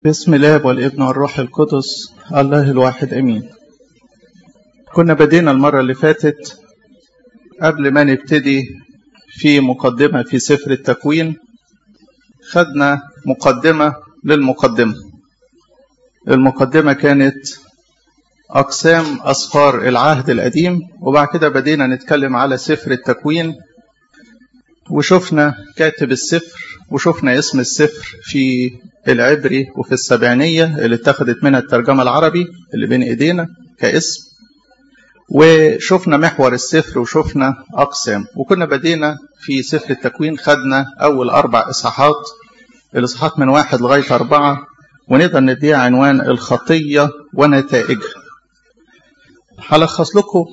بسم الله والابن والروح القدس الله الواحد امين كنا بدينا المرة اللي فاتت قبل ما نبتدي في مقدمة في سفر التكوين خدنا مقدمة للمقدمة المقدمة كانت أقسام أسفار العهد القديم وبعد كده بدينا نتكلم على سفر التكوين وشفنا كاتب السفر وشفنا اسم السفر في العبري وفي السبعينية اللي اتخذت منها الترجمة العربي اللي بين ايدينا كاسم وشفنا محور السفر وشفنا أقسام وكنا بدينا في سفر التكوين خدنا أول أربع إصحاحات الإصحاحات من واحد لغاية أربعة ونقدر نديها عنوان الخطية ونتائجها هلخص لكم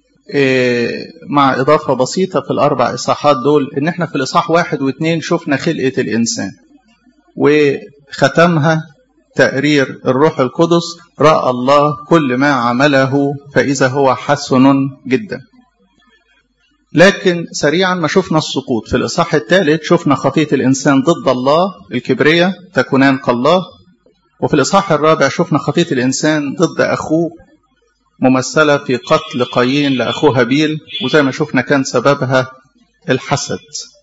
مع إضافة بسيطة في الأربع إصحاحات دول إن إحنا في الإصحاح واحد واثنين شفنا خلقة الإنسان وختمها تقرير الروح القدس رأى الله كل ما عمله فإذا هو حسن جدا لكن سريعا ما شفنا السقوط في الإصحاح الثالث شفنا خطية الإنسان ضد الله الكبرية تكونان كالله وفي الإصحاح الرابع شفنا خطية الإنسان ضد أخوه ممثلة في قتل قايين لأخوه هابيل وزي ما شفنا كان سببها الحسد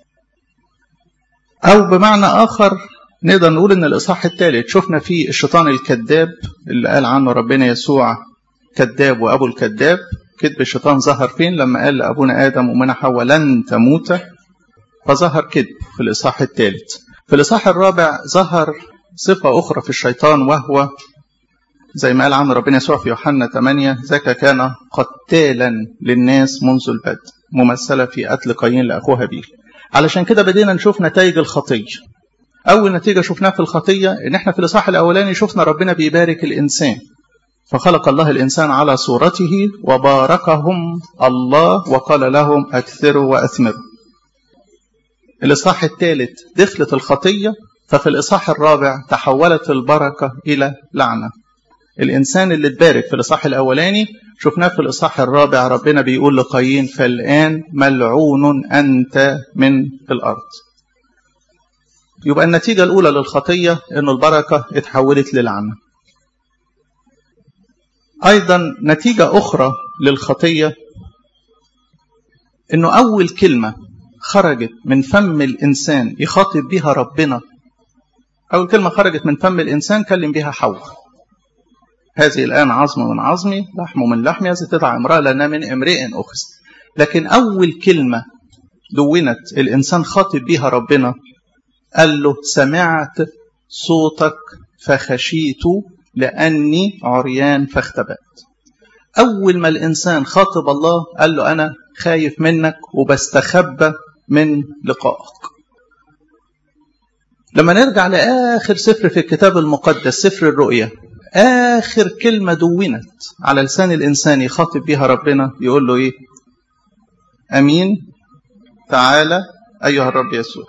أو بمعنى آخر نقدر نقول إن الإصحاح الثالث شفنا فيه الشيطان الكذاب اللي قال عنه ربنا يسوع كذاب وأبو الكذاب كذب الشيطان ظهر فين لما قال لأبونا آدم ومنى حواء لن تموت فظهر كذب في الإصحاح الثالث في الإصحاح الرابع ظهر صفة أخرى في الشيطان وهو زي ما قال عنه ربنا يسوع في يوحنا 8 ذاك كان قتالا للناس منذ البدء ممثلة في قتل قايين لأخوه هابيل علشان كده بدينا نشوف نتائج الخطية أول نتيجة شفناها في الخطية إن إحنا في الإصحاح الأولاني شفنا ربنا بيبارك الإنسان فخلق الله الإنسان على صورته وباركهم الله وقال لهم أكثروا وأثمروا الإصحاح الثالث دخلت الخطية ففي الإصحاح الرابع تحولت البركة إلى لعنة الإنسان اللي اتبارك في الإصحاح الأولاني شفناه في الإصحاح الرابع ربنا بيقول لقايين فالآن ملعون أنت من الأرض يبقى النتيجة الأولى للخطية أن البركة اتحولت للعنة أيضا نتيجة أخرى للخطية أنه أول كلمة خرجت من فم الإنسان يخاطب بها ربنا أول كلمة خرجت من فم الإنسان كلم بها حواء هذه الآن عظم من عظمي لحم من لحمي هذه تدعى امرأة لأنها من امرئ أخذ لكن أول كلمة دونت الإنسان خاطب بها ربنا قال له سمعت صوتك فخشيت لأني عريان فاختبأت أول ما الإنسان خاطب الله قال له أنا خايف منك وبستخبى من لقائك لما نرجع لآخر سفر في الكتاب المقدس سفر الرؤيا آخر كلمة دونت على لسان الإنسان يخاطب بها ربنا يقول له إيه أمين تعالى أيها الرب يسوع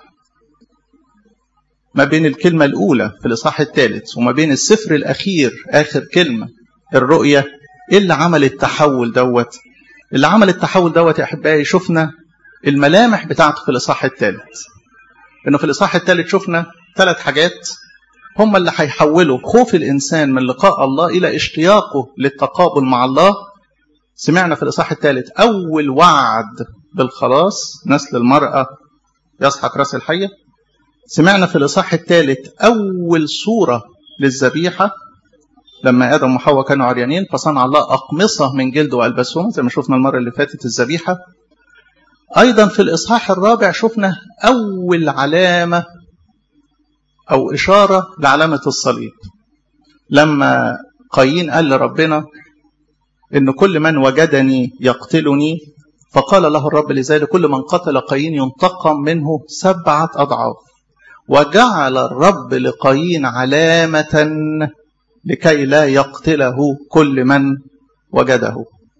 ما بين الكلمة الأولى في الإصحاح الثالث وما بين السفر الأخير آخر كلمة الرؤية إيه اللي عمل التحول دوت اللي عمل التحول دوت يا أحبائي شفنا الملامح بتاعته في الإصحاح الثالث إنه في الإصحاح الثالث شفنا ثلاث حاجات هم اللي هيحولوا خوف الإنسان من لقاء الله إلى اشتياقه للتقابل مع الله سمعنا في الإصحاح الثالث أول وعد بالخلاص نسل المرأة يسحق راس الحية سمعنا في الإصحاح الثالث أول صورة للذبيحة لما آدم وحواء كانوا عريانين فصنع الله أقمصة من جلد وألبسهم زي ما شفنا المرة اللي فاتت الذبيحة أيضا في الإصحاح الرابع شفنا أول علامة أو إشارة لعلامة الصليب لما قايين قال لربنا إن كل من وجدني يقتلني فقال له الرب لذلك كل من قتل قايين ينتقم منه سبعة أضعاف وجعل الرب لقايين علامة لكي لا يقتله كل من وجده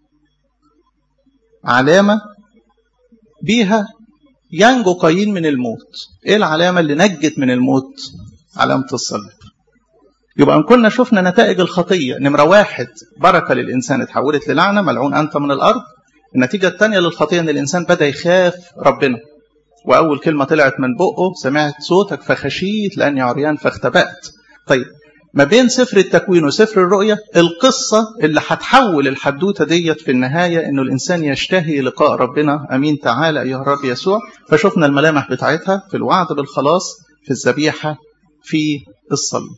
علامة بيها ينجو قايين من الموت ايه العلامة اللي نجت من الموت علامة الصليب يبقى ان كنا شفنا نتائج الخطية نمرة واحد بركة للإنسان اتحولت للعنة ملعون أنت من الأرض النتيجة الثانية للخطية ان الإنسان بدأ يخاف ربنا وأول كلمة طلعت من بقه سمعت صوتك فخشيت لأني عريان فاختبأت طيب ما بين سفر التكوين وسفر الرؤية القصة اللي هتحول الحدوتة ديت في النهاية انه الانسان يشتهي لقاء ربنا امين تعالى ايها الرب يسوع فشفنا الملامح بتاعتها في الوعد بالخلاص في الذبيحة في الصليب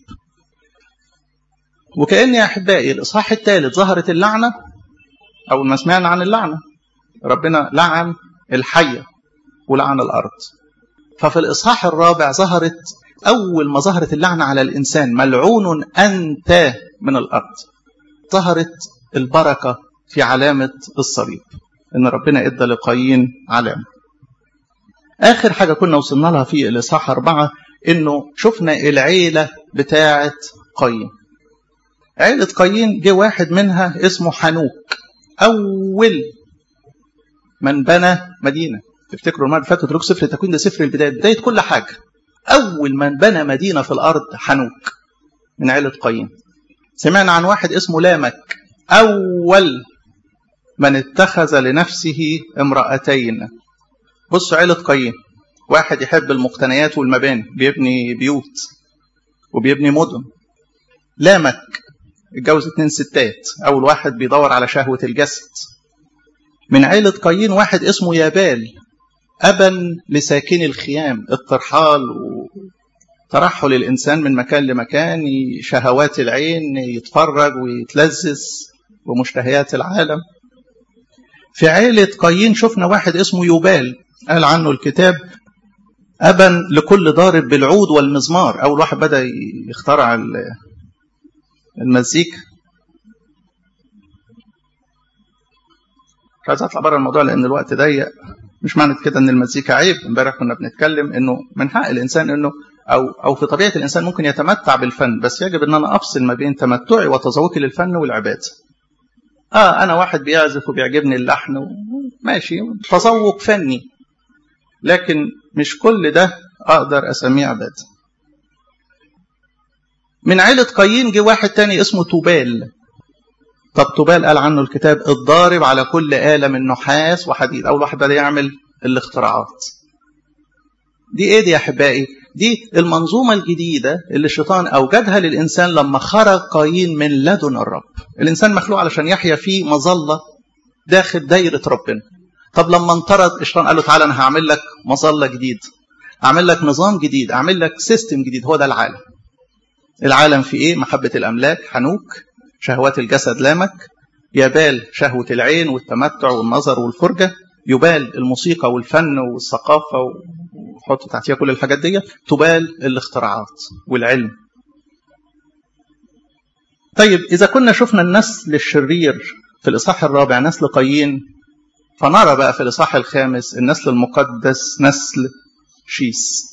وكأن يا أحبائي الإصحاح الثالث ظهرت اللعنة أول ما سمعنا عن اللعنة ربنا لعن الحية ولعن الأرض ففي الإصحاح الرابع ظهرت أول ما ظهرت اللعنة على الإنسان ملعون أنت من الأرض ظهرت البركة في علامة الصليب إن ربنا إدى لقايين علامة آخر حاجة كنا وصلنا لها في الإصحاح أربعة إنه شفنا العيلة بتاعة قايين عيلة قايين جه واحد منها اسمه حنوك أول من بنى مدينة تفتكروا المرة اللي فاتت لكم سفر التكوين ده سفر البداية بداية كل حاجة أول من بنى مدينة في الأرض حنوك من عيلة قايين سمعنا عن واحد اسمه لامك أول من اتخذ لنفسه امرأتين بصوا عيلة قايين واحد يحب المقتنيات والمباني بيبني بيوت وبيبني مدن لامك اتجوز اتنين ستات أول واحد بيدور على شهوة الجسد من عيلة قايين واحد اسمه يابال أبا لساكني الخيام الترحال وترحل الإنسان من مكان لمكان شهوات العين يتفرج ويتلذذ بمشتهيات العالم في عيلة قايين شفنا واحد اسمه يوبال قال عنه الكتاب أبا لكل ضارب بالعود والمزمار أول واحد بدأ يخترع المزيكا مش عايز اطلع بره الموضوع لان الوقت ضيق مش معنى كده ان المزيكا عيب امبارح كنا بنتكلم انه من حق الانسان انه او او في طبيعه الانسان ممكن يتمتع بالفن بس يجب ان انا افصل ما بين تمتعي وتذوقي للفن والعباده اه انا واحد بيعزف وبيعجبني اللحن ماشي تذوق فني لكن مش كل ده اقدر اسميه عباده من عيلة قايين جه واحد تاني اسمه توبال طب توبال قال عنه الكتاب الضارب على كل آلة من نحاس وحديد أول واحد بدأ يعمل الاختراعات دي ايه دي يا احبائي دي المنظومة الجديدة اللي الشيطان أوجدها للإنسان لما خرج قايين من لدن الرب الإنسان مخلوق علشان يحيا في مظلة داخل دايرة ربنا طب لما انطرد الشيطان قال له تعالى أنا هعمل لك مظلة جديد أعمل لك نظام جديد أعمل لك سيستم جديد هو ده العالم العالم في ايه محبة الأملاك حنوك شهوات الجسد لامك يبال شهوة العين والتمتع والنظر والفرجة يبال الموسيقى والفن والثقافة وحط تحتيها كل الحاجات دي تبال الاختراعات والعلم طيب إذا كنا شفنا النسل الشرير في الإصحاح الرابع نسل قايين فنرى بقى في الإصحاح الخامس النسل المقدس نسل شيس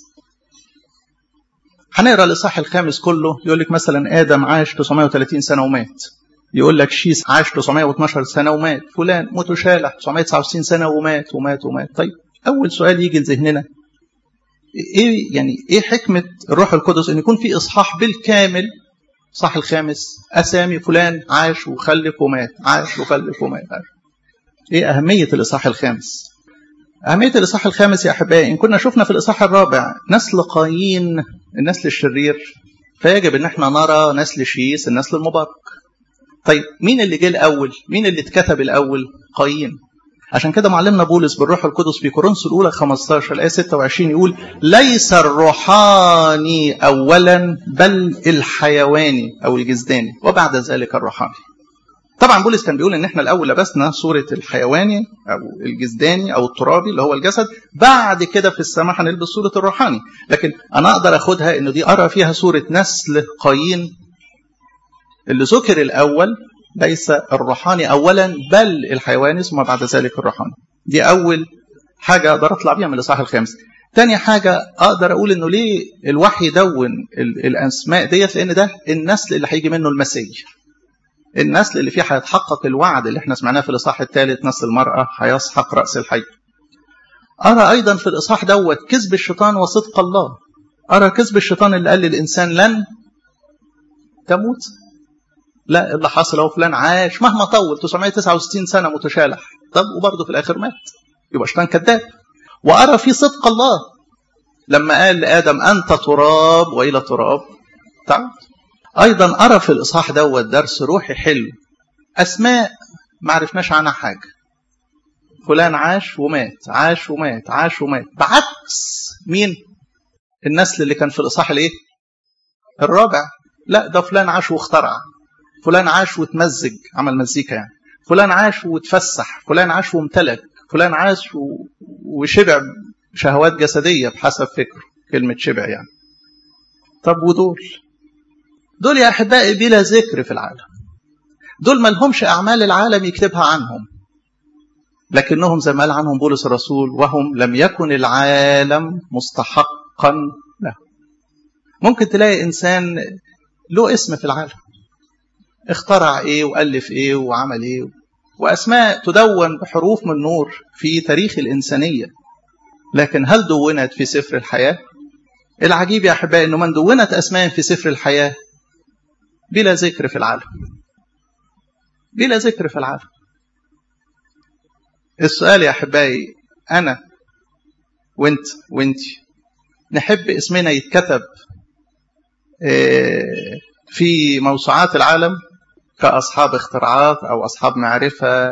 هنقرا الاصحاح الخامس كله يقول لك مثلا ادم عاش 930 سنه ومات يقول لك شيس عاش 912 سنه ومات فلان متشالح 969 سنه ومات ومات ومات طيب اول سؤال يجي لذهننا ايه يعني ايه حكمه الروح القدس ان يكون في اصحاح بالكامل صح الخامس اسامي فلان عاش وخلف ومات عاش وخلف ومات عاش. ايه اهميه الاصحاح الخامس أهمية الإصحاح الخامس يا أحبائي إن كنا شفنا في الإصحاح الرابع نسل قايين النسل الشرير فيجب إن احنا نرى نسل شيس النسل المبارك. طيب مين اللي جه الأول؟ مين اللي اتكتب الأول؟ قايين. عشان كده معلمنا بولس بالروح القدس في كورنثوس الأولى 15 الآية 26 يقول: ليس الروحاني أولا بل الحيواني أو الجزداني وبعد ذلك الروحاني. طبعا بولس كان بيقول ان احنا الاول لبسنا صوره الحيواني او الجسداني او الترابي اللي هو الجسد بعد كده في السماء هنلبس صوره الروحاني لكن انا اقدر اخدها انه دي ارى فيها صوره نسل قايين اللي ذكر الاول ليس الروحاني اولا بل الحيواني ثم بعد ذلك الروحاني دي اول حاجه اقدر اطلع بيها من الاصحاح الخامس تاني حاجة أقدر أقول إنه ليه الوحي دون الأسماء ديت لأن ده النسل اللي هيجي منه المسيح النسل اللي فيه هيتحقق الوعد اللي احنا سمعناه في الاصحاح الثالث نسل المراه هيسحق راس الحي. ارى ايضا في الاصحاح دوت كذب الشيطان وصدق الله. ارى كذب الشيطان اللي قال للانسان لن تموت. لا اللي حصل هو فلان عاش مهما طول 969 سنه متشالح طب وبرضه في الاخر مات. يبقى الشيطان كذاب. وارى في صدق الله لما قال لادم انت تراب والى تراب تعود. أيضا أرى في الإصحاح دوت درس روحي حلو أسماء ما عرفناش عنها حاجة فلان عاش ومات عاش ومات عاش ومات بعكس مين النسل اللي كان في الإصحاح الإيه الرابع لا ده فلان عاش واخترع فلان عاش وتمزج عمل مزيكا يعني فلان عاش وتفسح فلان عاش وامتلك فلان عاش و... وشبع شهوات جسدية بحسب فكره كلمة شبع يعني طب ودول دول يا أحبائي بلا ذكر في العالم دول ما لهمش أعمال العالم يكتبها عنهم لكنهم زي ما قال عنهم بولس الرسول وهم لم يكن العالم مستحقا له ممكن تلاقي إنسان له اسم في العالم اخترع ايه والف ايه وعمل ايه واسماء تدون بحروف من نور في تاريخ الانسانيه لكن هل دونت في سفر الحياه العجيب يا احبائي انه من دونت اسماء في سفر الحياه بلا ذكر في العالم بلا ذكر في العالم السؤال يا احبائي انا وانت وانت نحب اسمنا يتكتب في موسوعات العالم كأصحاب اختراعات أو أصحاب معرفة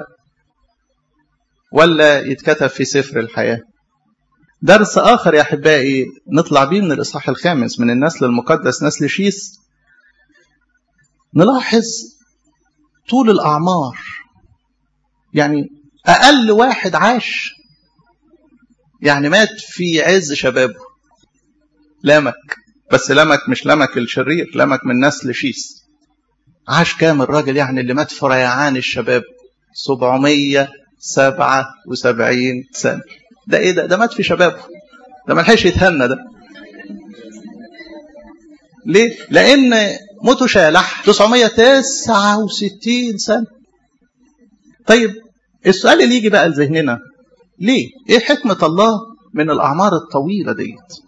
ولا يتكتب في سفر الحياة درس آخر يا أحبائي نطلع بيه من الإصحاح الخامس من النسل المقدس نسل شيس نلاحظ طول الأعمار يعني أقل واحد عاش يعني مات في عز شبابه لامك بس لمك مش لمك الشرير لمك من نسل شيس عاش كام الراجل يعني اللي مات في ريعان الشباب 777 سنة ده ايه ده ده مات في شبابه ده ما لحقش يتهنى ده ليه لان موته شالح 969 سنة طيب السؤال اللي يجي بقى لذهننا ليه ايه حكمة الله من الاعمار الطويلة ديت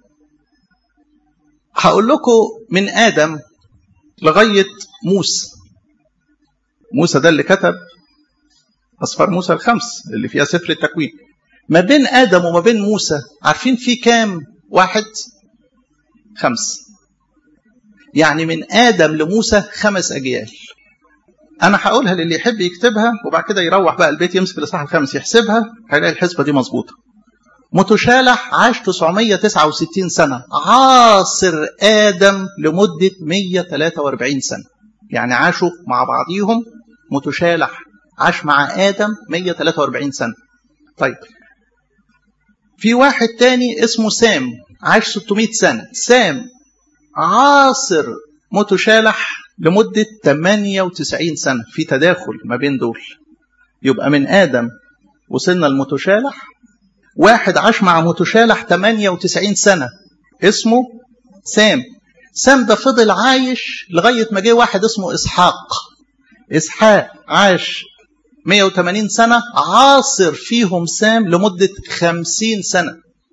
هقول لكم من آدم لغاية موسى موسى ده اللي كتب أصفار موسى الخمس اللي فيها سفر التكوين ما بين آدم وما بين موسى عارفين في كام واحد خمس يعني من آدم لموسى خمس أجيال أنا هقولها للي يحب يكتبها وبعد كده يروح بقى البيت يمسك الإصحاح الخامس يحسبها هيلاقي الحسبة دي مظبوطة متشالح عاش 969 سنة عاصر آدم لمدة 143 سنة يعني عاشوا مع بعضيهم متشالح عاش مع آدم 143 سنة طيب في واحد تاني اسمه سام عاش 600 سنة سام عاصر متشالح لمدة 98 سنة في تداخل ما بين دول يبقى من آدم وصلنا المتشالح واحد عاش مع متشالح 98 سنة اسمه سام سام ده فضل عايش لغاية ما جه واحد اسمه إسحاق إسحاق عاش 180 سنة عاصر فيهم سام لمدة 50 سنة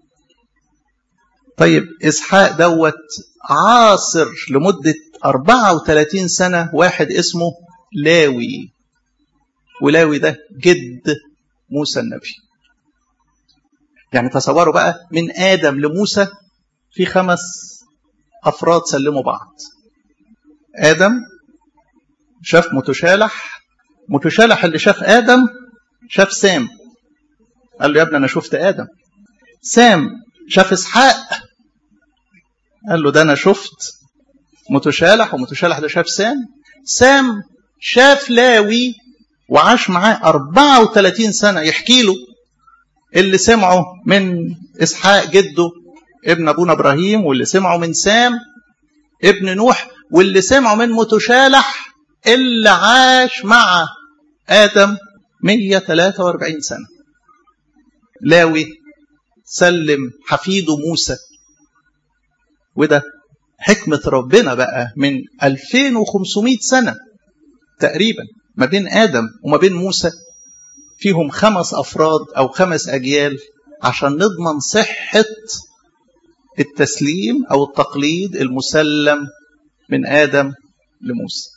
طيب إسحاق دوت عاصر لمدة 34 سنة واحد اسمه لاوي ولاوي ده جد موسى النبي يعني تصوروا بقى من آدم لموسى في خمس أفراد سلموا بعض آدم شاف متشالح متشالح اللي شاف آدم شاف سام قال له يا ابني أنا شفت آدم سام شاف إسحاق قال له ده أنا شفت متشالح ومتشالح ده شاف سام سام شاف لاوي وعاش معاه 34 سنة يحكي له اللي سمعه من إسحاق جده ابن أبونا إبراهيم واللي سمعه من سام ابن نوح واللي سمعه من متشالح اللي عاش مع آدم 143 سنة لاوي سلم حفيده موسى وده حكمة ربنا بقى من 2500 سنة تقريبا ما بين آدم وما بين موسى فيهم خمس أفراد أو خمس أجيال عشان نضمن صحة التسليم أو التقليد المسلم من آدم لموسى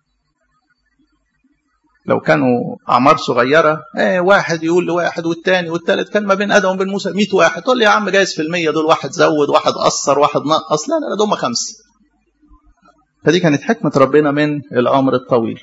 لو كانوا أعمار صغيرة ايه واحد يقول لواحد والتاني والتالت كان ما بين آدم وبين موسى 100 واحد تقول لي يا عم جايز في المية دول واحد زود واحد قصر واحد نقص لا لا دول خمسة فدي كانت حكمة ربنا من الأمر الطويل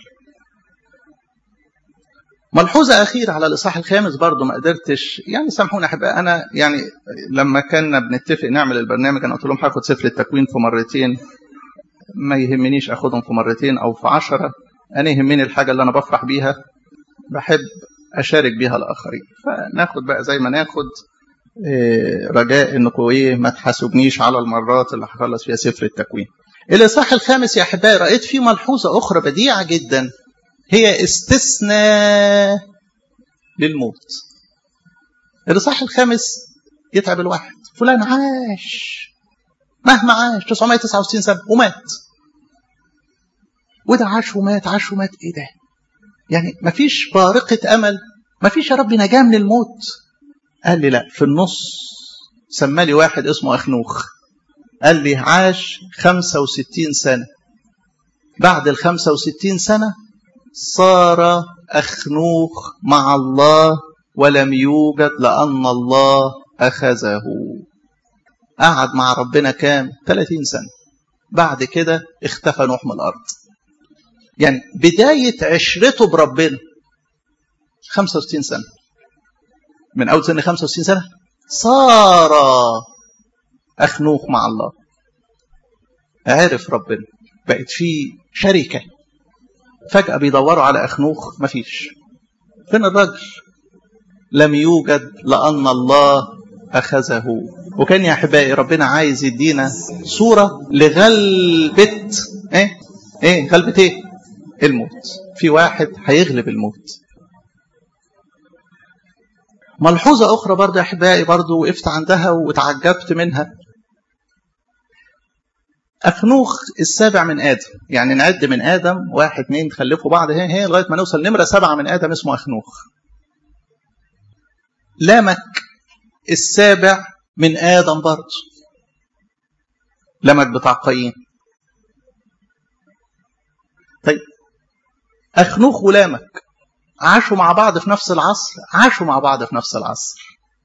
ملحوظة أخيرة على الإصحاح الخامس برضو ما قدرتش يعني سامحوني أحباء أنا يعني لما كنا بنتفق نعمل البرنامج أنا قلت لهم هاخد سفر التكوين في مرتين ما يهمنيش أخدهم في مرتين أو في عشرة أنا يهمني الحاجة اللي أنا بفرح بيها بحب أشارك بيها الآخرين فناخد بقى زي ما ناخد رجاء انكم ايه ما تحاسبنيش على المرات اللي هخلص فيها سفر التكوين. الاصحاح الخامس يا احبائي رايت فيه ملحوظه اخرى بديعه جدا هي استثناء للموت. الاصحاح الخامس يتعب الواحد، فلان عاش مهما عاش 969 سنه ومات. وده عاش ومات عاش ومات ايه ده؟ يعني مفيش بارقه امل، مفيش يا رب نجاه من الموت. قال لي لا في النص سمى لي واحد اسمه أخنوخ قال لي عاش 65 سنة بعد ال 65 سنة صار أخنوخ مع الله ولم يوجد لأن الله أخذه قعد مع ربنا كام 30 سنة بعد كده اختفى نوح من الأرض يعني بداية عشرته بربنا 65 سنة من أول سن 65 سنة صار أخنوخ مع الله عرف ربنا بقت في شركة فجأة بيدوروا على أخنوخ مفيش فين الراجل لم يوجد لأن الله أخذه وكان يا أحبائي ربنا عايز يدينا صورة لغلبة إيه إيه غلبة إيه الموت في واحد هيغلب الموت ملحوظة أخرى برضه يا أحبائي برضه وقفت عندها وتعجبت منها أخنوخ السابع من آدم يعني نعد من آدم واحد اثنين خلفوا بعض هي هي لغاية ما نوصل نمرة سبعة من آدم اسمه أخنوخ لامك السابع من آدم برضه لامك بتاع قايين طيب أخنوخ ولامك عاشوا مع بعض في نفس العصر عاشوا مع بعض في نفس العصر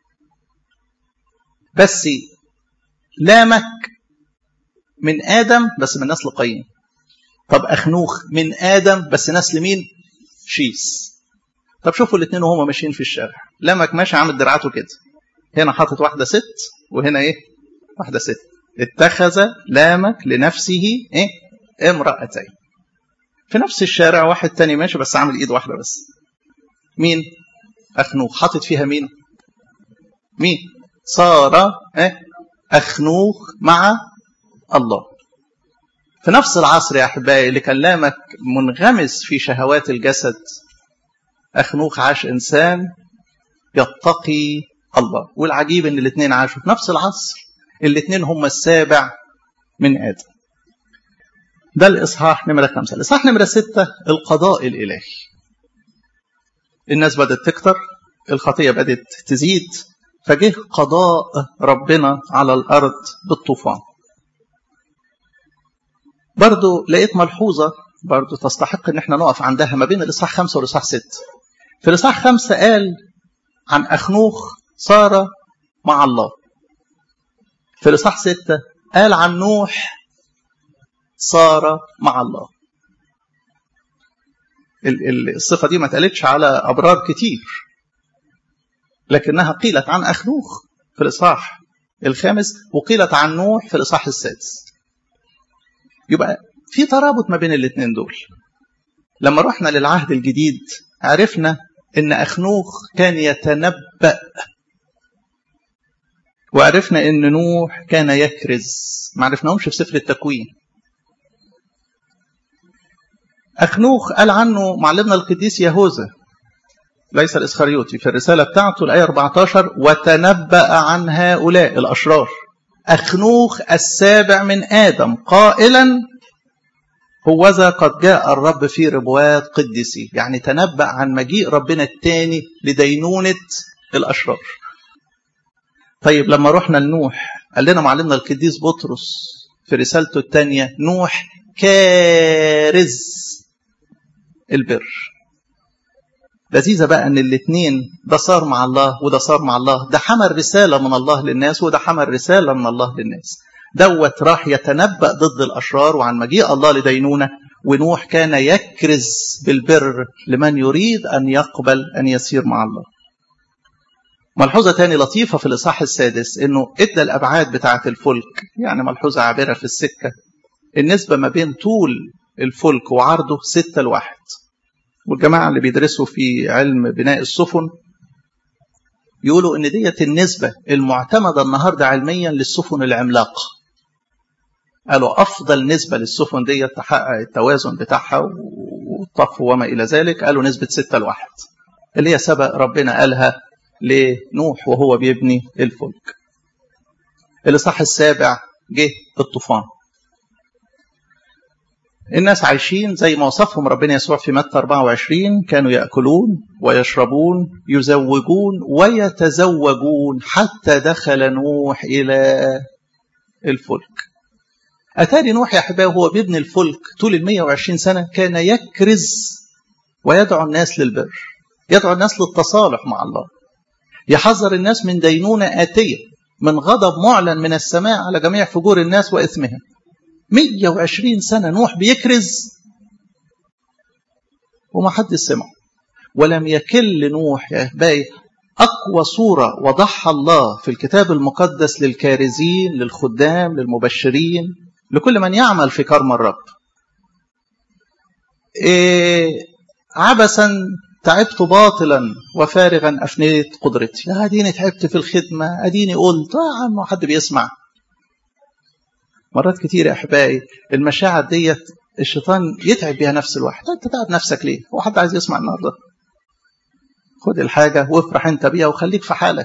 بس لامك من آدم بس من نسل قايين طب أخنوخ من آدم بس نسل مين شيس طب شوفوا الاثنين وهما ماشيين في الشارع لامك ماشي عامل دراعاته كده هنا حاطط واحدة ست وهنا ايه واحدة ست اتخذ لامك لنفسه ايه امرأتين في نفس الشارع واحد تاني ماشي بس عامل ايد واحدة بس مين أخنوخ حاطط فيها مين مين صار إيه؟ أخنوخ مع الله في نفس العصر يا أحبائي اللي كان لامك منغمس في شهوات الجسد أخنوخ عاش إنسان يتقي الله والعجيب إن الاثنين عاشوا في نفس العصر الاثنين هم السابع من آدم ده الإصحاح نمرة خمسة الإصحاح نمرة ستة القضاء الإلهي الناس بدأت تكتر الخطية بدأت تزيد فجه قضاء ربنا على الأرض بالطوفان برضو لقيت ملحوظة برضو تستحق ان احنا نقف عندها ما بين الإصحاح خمسة والإصحاح ستة في الإصحاح خمسة قال عن أخنوخ صار مع الله في الإصحاح ستة قال عن نوح صار مع الله الصفة دي ما اتقالتش على أبرار كتير لكنها قيلت عن أخنوخ في الإصحاح الخامس وقيلت عن نوح في الإصحاح السادس يبقى في ترابط ما بين الاثنين دول لما رحنا للعهد الجديد عرفنا ان أخنوخ كان يتنبأ وعرفنا ان نوح كان يكرز ما عرفناهمش في سفر التكوين أخنوخ قال عنه معلمنا القديس يهوذا ليس الإسخريوطي في الرسالة بتاعته الآية 14 وتنبأ عن هؤلاء الأشرار أخنوخ السابع من آدم قائلا هوذا قد جاء الرب في ربوات قدسي يعني تنبأ عن مجيء ربنا الثاني لدينونة الأشرار طيب لما رحنا لنوح قال لنا معلمنا القديس بطرس في رسالته الثانية نوح كارز البر لذيذة بقى ان الاثنين ده صار مع الله وده صار مع الله ده حمل رسالة من الله للناس وده حمل رسالة من الله للناس دوت راح يتنبأ ضد الأشرار وعن مجيء الله لدينونة ونوح كان يكرز بالبر لمن يريد أن يقبل أن يسير مع الله ملحوظة تاني لطيفة في الإصحاح السادس إنه إدى الأبعاد بتاعة الفلك يعني ملحوظة عابرة في السكة النسبة ما بين طول الفلك وعرضه ستة لواحد والجماعة اللي بيدرسوا في علم بناء السفن يقولوا إن ديت النسبة المعتمدة النهاردة علميا للسفن العملاقة قالوا أفضل نسبة للسفن ديت تحقق التوازن بتاعها والطف وما إلى ذلك قالوا نسبة ستة لواحد اللي هي سبق ربنا قالها لنوح وهو بيبني الفلك الإصحاح السابع جه الطوفان الناس عايشين زي ما وصفهم ربنا يسوع في متى 24 كانوا يأكلون ويشربون يزوجون ويتزوجون حتى دخل نوح إلى الفلك أتاري نوح يا أحبائي وهو بيبني الفلك طول ال 120 سنة كان يكرز ويدعو الناس للبر يدعو الناس للتصالح مع الله يحذر الناس من دينونة آتية من غضب معلن من السماء على جميع فجور الناس وإثمهم 120 سنة نوح بيكرز وما حد سمع ولم يكل نوح يا أحبائي أقوى صورة وضعها الله في الكتاب المقدس للكارزين للخدام للمبشرين لكل من يعمل في كرم الرب إيه عبثا تعبت باطلا وفارغا أفنيت قدرتي لا أديني تعبت في الخدمة أديني قلت آه عم حد بيسمع مرات كتير يا أحبائي المشاعر ديت الشيطان يتعب بيها نفس الواحد أنت تعب نفسك ليه هو حد عايز يسمع النهارده خد الحاجة وافرح انت بيها وخليك في حالك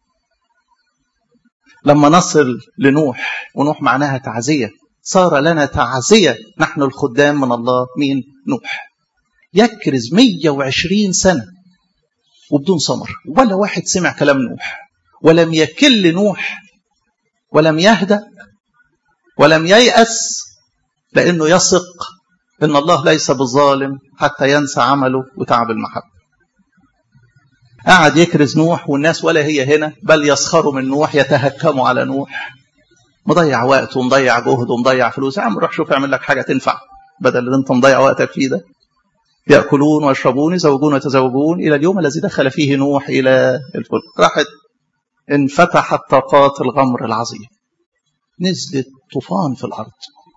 لما نصل لنوح ونوح معناها تعزية صار لنا تعزية نحن الخدام من الله مين نوح يكرز 120 سنة وبدون ثمر ولا واحد سمع كلام نوح ولم يكل نوح ولم يهدأ ولم ييأس لأنه يثق إن الله ليس بالظالم حتى ينسى عمله وتعب المحبة قعد يكرز نوح والناس ولا هي هنا بل يسخروا من نوح يتهكموا على نوح مضيع وقت ومضيع جهد ومضيع فلوس يا عم روح شوف اعمل لك حاجه تنفع بدل اللي انت مضيع وقتك فيه ده ياكلون ويشربون يزوجون ويتزوجون الى اليوم الذي دخل فيه نوح الى الفلك راحت انفتحت طاقات الغمر العظيم نزلت طوفان في الارض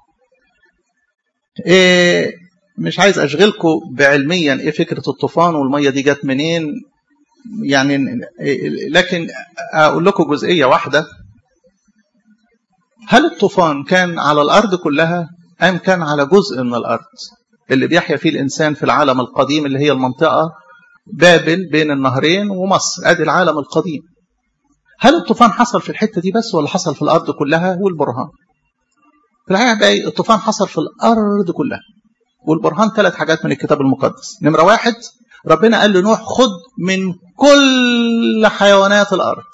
إيه مش عايز اشغلكم بعلميا ايه فكره الطوفان والميه دي جت منين يعني لكن اقول لكم جزئيه واحده هل الطوفان كان على الارض كلها ام كان على جزء من الارض اللي بيحيا فيه الانسان في العالم القديم اللي هي المنطقه بابل بين النهرين ومصر ادي العالم القديم هل الطوفان حصل في الحته دي بس ولا حصل في الارض كلها والبرهان في الحقيقه بقى الطوفان حصل في الارض كلها والبرهان ثلاث حاجات من الكتاب المقدس نمره واحد ربنا قال لنوح خد من كل حيوانات الارض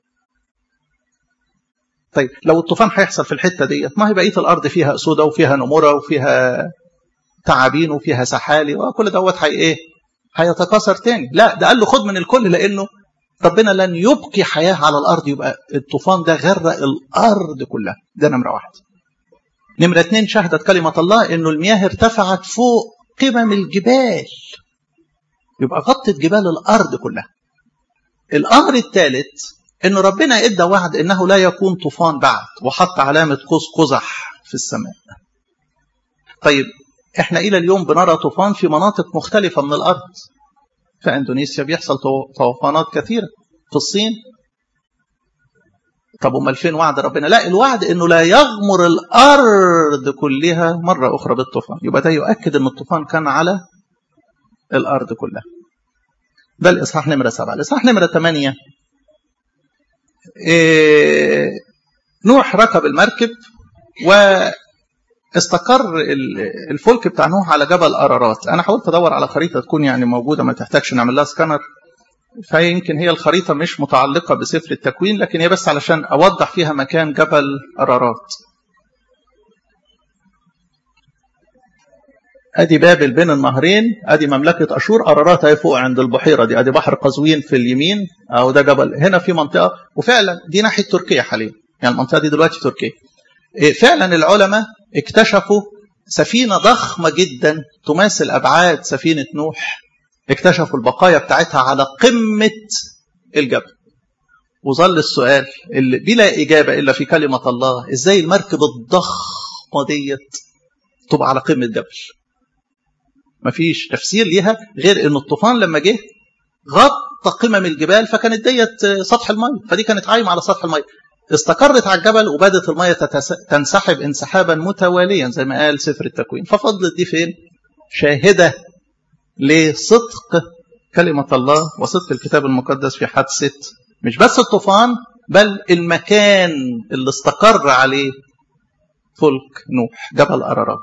طيب لو الطوفان هيحصل في الحته ديت ما هي بقيه الارض فيها اسوده وفيها نمره وفيها تعابين وفيها سحالي وكل دوت هي ايه هيتكاثر تاني لا ده قال له خد من الكل لانه ربنا لن يبقي حياه على الارض يبقى الطوفان ده غرق الارض كلها ده نمره واحد نمره اتنين شهدت كلمه الله انه المياه ارتفعت فوق قمم الجبال يبقى غطت جبال الارض كلها الامر الثالث ان ربنا ادى وعد انه لا يكون طوفان بعد وحط علامه قوس قزح في السماء طيب احنا الى اليوم بنرى طوفان في مناطق مختلفه من الارض في اندونيسيا بيحصل طوفانات كثيره في الصين طب امال فين وعد ربنا لا الوعد انه لا يغمر الارض كلها مره اخرى بالطوفان يبقى ده يؤكد ان الطوفان كان على الارض كلها ده الاصحاح نمره سبعه الاصحاح نمره ثمانيه إيه نوح ركب المركب واستقر الفلك بتاع نوح على جبل ارارات انا حاولت ادور على خريطه تكون يعني موجوده ما تحتاجش نعمل لها سكانر فيمكن هي الخريطه مش متعلقه بسفر التكوين لكن هي بس علشان اوضح فيها مكان جبل ارارات ادي بابل بين النهرين ادي مملكه اشور ارارات اهي فوق عند البحيره دي ادي بحر قزوين في اليمين او ده جبل هنا في منطقه وفعلا دي ناحيه تركيا حاليا يعني المنطقه دي دلوقتي تركيا فعلا العلماء اكتشفوا سفينة ضخمة جدا تماثل أبعاد سفينة نوح اكتشفوا البقايا بتاعتها على قمة الجبل وظل السؤال اللي بلا إجابة إلا في كلمة الله إزاي المركب الضخمة ديت تبقى على قمة جبل مفيش تفسير ليها غير ان الطوفان لما جه غطى قمم الجبال فكانت ديت سطح الميه فدي كانت عايمه على سطح الميه استقرت على الجبل وبدت الميه تنسحب انسحابا متواليا زي ما قال سفر التكوين ففضلت دي فين شاهده لصدق كلمه الله وصدق الكتاب المقدس في حادثه مش بس الطوفان بل المكان اللي استقر عليه فلك نوح جبل أرارات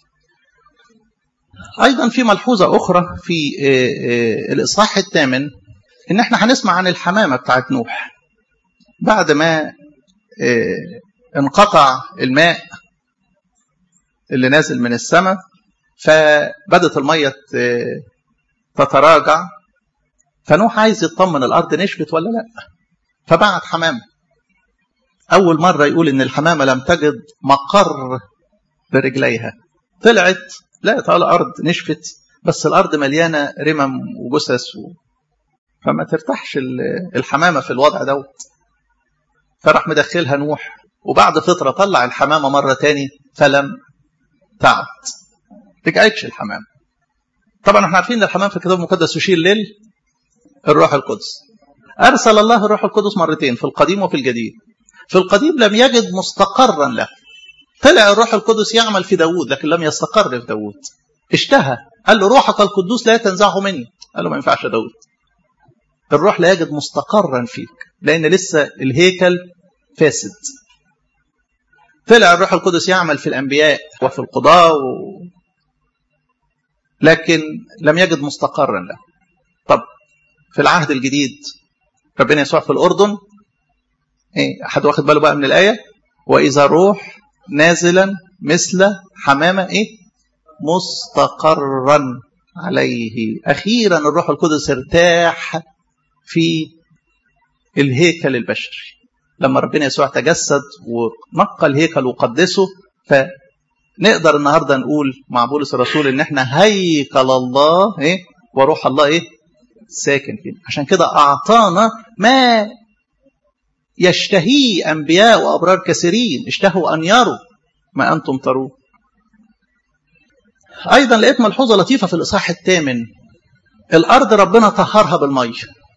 أيضا في ملحوظة أخرى في الإصحاح الثامن إن إحنا هنسمع عن الحمامة بتاعت نوح بعد ما انقطع الماء اللي نازل من السماء فبدت المية تتراجع فنوح عايز يطمن الأرض نشفت ولا لا فبعت حمامة أول مرة يقول إن الحمامة لم تجد مقر لرجليها طلعت لقت على الأرض نشفت بس الأرض مليانة رمم وجثث و... فما ترتاحش الحمامة في الوضع دوت فراح مدخلها نوح وبعد فترة طلع الحمامة مرة تاني فلم تعد رجعتش الحمامة طبعا احنا عارفين ان الحمام في الكتاب المقدس يشير لل الروح القدس أرسل الله الروح القدس مرتين في القديم وفي الجديد في القديم لم يجد مستقرا له طلع الروح القدس يعمل في داود لكن لم يستقر في داود اشتهى قال له روحك القدوس لا تنزعه مني قال له ما ينفعش يا داود الروح لا يجد مستقرا فيك لأن لسه الهيكل فاسد طلع الروح القدس يعمل في الأنبياء وفي القضاء و... لكن لم يجد مستقرا له طب في العهد الجديد ربنا يسوع في الأردن ايه حد واخد باله بقى من الآية وإذا روح نازلا مثل حمامة ايه مستقرا عليه أخيرا الروح القدس ارتاح في الهيكل البشري لما ربنا يسوع تجسد ونقى الهيكل وقدسه فنقدر النهارده نقول مع بولس الرسول ان احنا هيكل الله ايه وروح الله ايه ساكن فينا عشان كده اعطانا ما يشتهيه انبياء وابرار كثيرين اشتهوا ان يروا ما انتم تروه ايضا لقيت ملحوظه لطيفه في الاصحاح الثامن الارض ربنا طهرها بالميه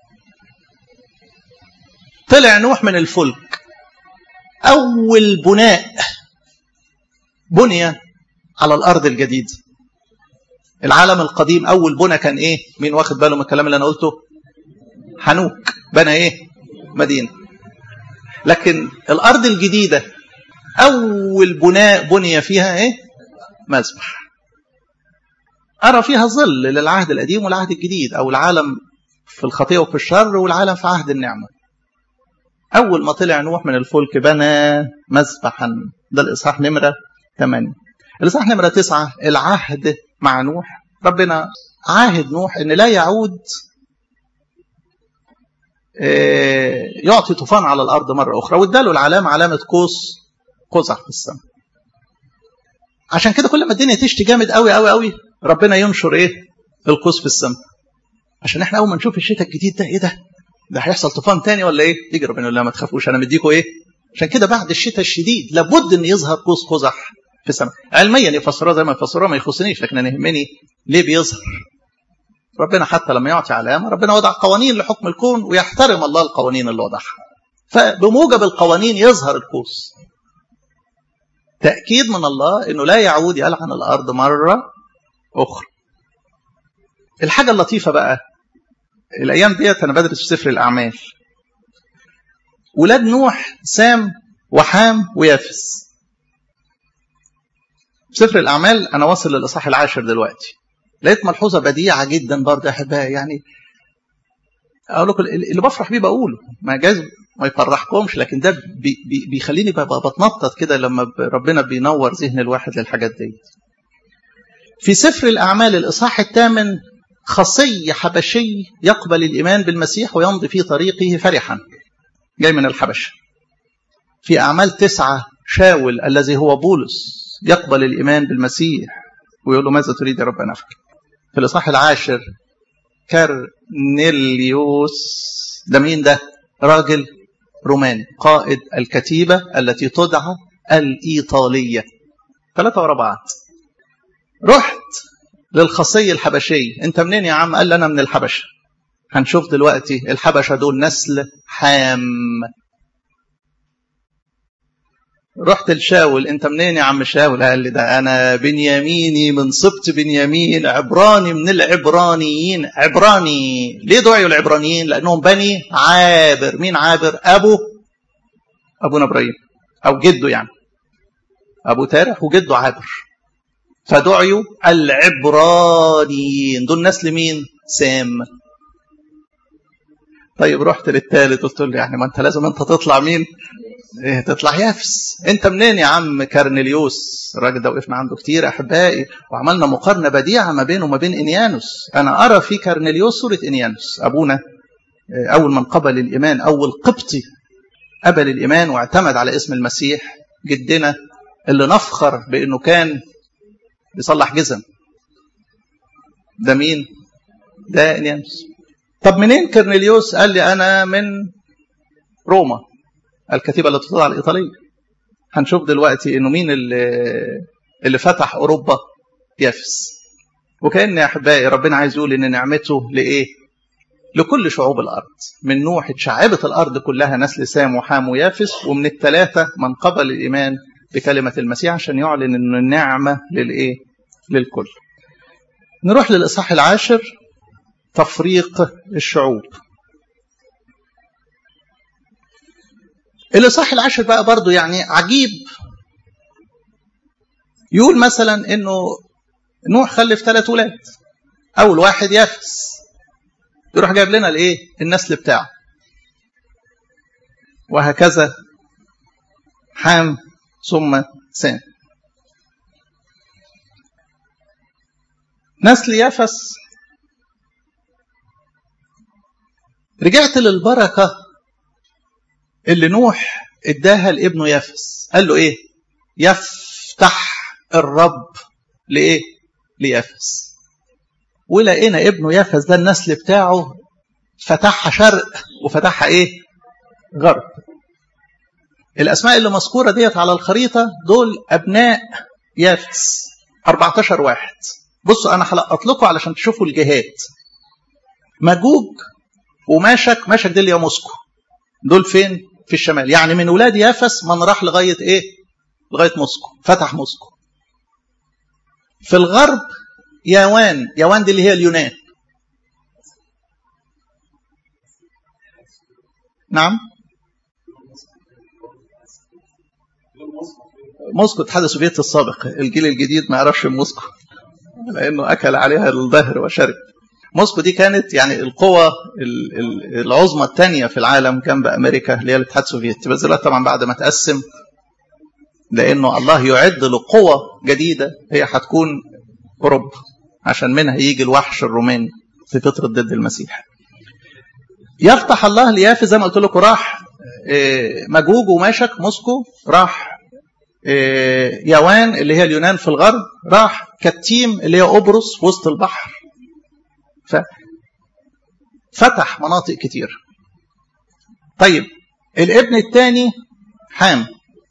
طلع نوح من الفلك أول بناء بني على الأرض الجديدة العالم القديم أول بنى كان إيه مين واخد باله من الكلام اللي أنا قلته حنوك بنى إيه مدينة لكن الأرض الجديدة أول بناء بني فيها إيه مذبح أرى فيها ظل للعهد القديم والعهد الجديد أو العالم في الخطيئة وفي الشر والعالم في عهد النعمة أول ما طلع نوح من الفلك بنى مذبحا ده الإصحاح نمرة 8 الإصحاح نمرة 9 العهد مع نوح ربنا عاهد نوح إن لا يعود يعطي طوفان على الأرض مرة أخرى واداله العلامة علامة قوس قزح في السماء عشان كده كل ما الدنيا تشتي جامد قوي قوي قوي ربنا ينشر ايه القوس في السماء عشان احنا اول ما نشوف الشتاء الجديد ده ايه ده ده هيحصل طوفان تاني ولا ايه؟ يجي ربنا يقول لا ما تخافوش انا مديكوا ايه؟ عشان كده بعد الشتاء الشديد لابد ان يظهر قوس قزح في السماء. علميا يفسروها زي ما يفسروها ما يخصنيش لكن انا يهمني ليه بيظهر؟ ربنا حتى لما يعطي علامه ربنا وضع قوانين لحكم الكون ويحترم الله القوانين اللي وضعها. فبموجب القوانين يظهر القوس. تأكيد من الله انه لا يعود يلعن الارض مره اخرى. الحاجه اللطيفه بقى الايام ديت انا بدرس في سفر الاعمال ولاد نوح سام وحام ويافس في سفر الاعمال انا واصل للاصحاح العاشر دلوقتي لقيت ملحوظه بديعه جدا برضه يا احبائي يعني اقول لكم اللي بفرح بيه بقوله ما جايز ما يفرحكمش لكن ده بي بي بيخليني بتنطط كده لما ربنا بينور ذهن الواحد للحاجات دي في سفر الاعمال الاصحاح الثامن خصي حبشي يقبل الإيمان بالمسيح ويمضي في طريقه فرحا جاي من الحبشة في أعمال تسعة شاول الذي هو بولس يقبل الإيمان بالمسيح ويقول له ماذا تريد يا رب أن أفعل في الإصحاح العاشر كارنيليوس ده مين ده راجل روماني قائد الكتيبة التي تدعى الإيطالية ثلاثة ورا بعض رحت للخصي الحبشي انت منين يا عم قال لي انا من الحبشه هنشوف دلوقتي الحبشه دول نسل حام رحت لشاول انت منين يا عم شاول قال لي ده انا بنياميني من سبط بنيامين عبراني من العبرانيين عبراني ليه دعيوا العبرانيين لانهم بني عابر مين عابر ابو ابونا ابراهيم او جده يعني ابو تارح وجده عابر فدعيوا العبرانيين دول نسل مين سام طيب رحت للثالث قلت له يعني ما انت لازم انت تطلع مين إيه تطلع يافس انت منين يا عم كارنيليوس الراجل ده وقفنا عنده كتير احبائي وعملنا مقارنه بديعه ما بينه وما بين انيانوس انا ارى في كارنيليوس صوره انيانوس ابونا اول من قبل الايمان اول قبطي قبل الايمان واعتمد على اسم المسيح جدنا اللي نفخر بانه كان بيصلح جزم ده مين ده انيانوس طب منين كرنيليوس قال لي انا من روما الكتيبه التي تطلع الايطاليه هنشوف دلوقتي انه مين اللي اللي فتح اوروبا يافس وكان يا احبائي ربنا عايز يقول ان نعمته لايه لكل شعوب الارض من نوح اتشعبت الارض كلها نسل سام وحام ويافس ومن الثلاثه من قبل الايمان بكلمه المسيح عشان يعلن ان النعمه للايه للكل نروح للاصحاح العاشر تفريق الشعوب الإصحاح العاشر بقى برضو يعني عجيب يقول مثلا انه نوح خلف ثلاث ولاد اول واحد يافس يروح جايب لنا الايه النسل بتاعه وهكذا حام ثم سام نسل يافس رجعت للبركة اللي نوح اداها لابنه يافس قال له ايه يفتح الرب لايه ليافس ولقينا ابنه يافس ده النسل بتاعه فتحها شرق وفتحها ايه غرب الاسماء اللي مذكوره ديت على الخريطه دول ابناء يافس 14 واحد بصوا انا هلقط لكم علشان تشوفوا الجهات مجوج وماشك ماشك دي اللي هي موسكو دول فين في الشمال يعني من ولاد يافس من راح لغايه ايه لغايه موسكو فتح موسكو في الغرب يوان يوان دي اللي هي اليونان نعم موسكو الاتحاد السوفيتي السابق الجيل الجديد ما يعرفش موسكو لانه اكل عليها الظهر وشرب موسكو دي كانت يعني القوة العظمى الثانية في العالم جنب أمريكا اللي هي الاتحاد السوفيتي بس دلوقتي طبعا بعد ما تقسم لأنه الله يعد لقوة جديدة هي هتكون أوروبا عشان منها يجي الوحش الروماني في فترة ضد المسيح يفتح الله ليافي زي ما قلت لكم راح مجوج وماشك موسكو راح يوان اللي هي اليونان في الغرب راح كتيم اللي هي قبرص في وسط البحر ففتح مناطق كتير طيب الابن الثاني حام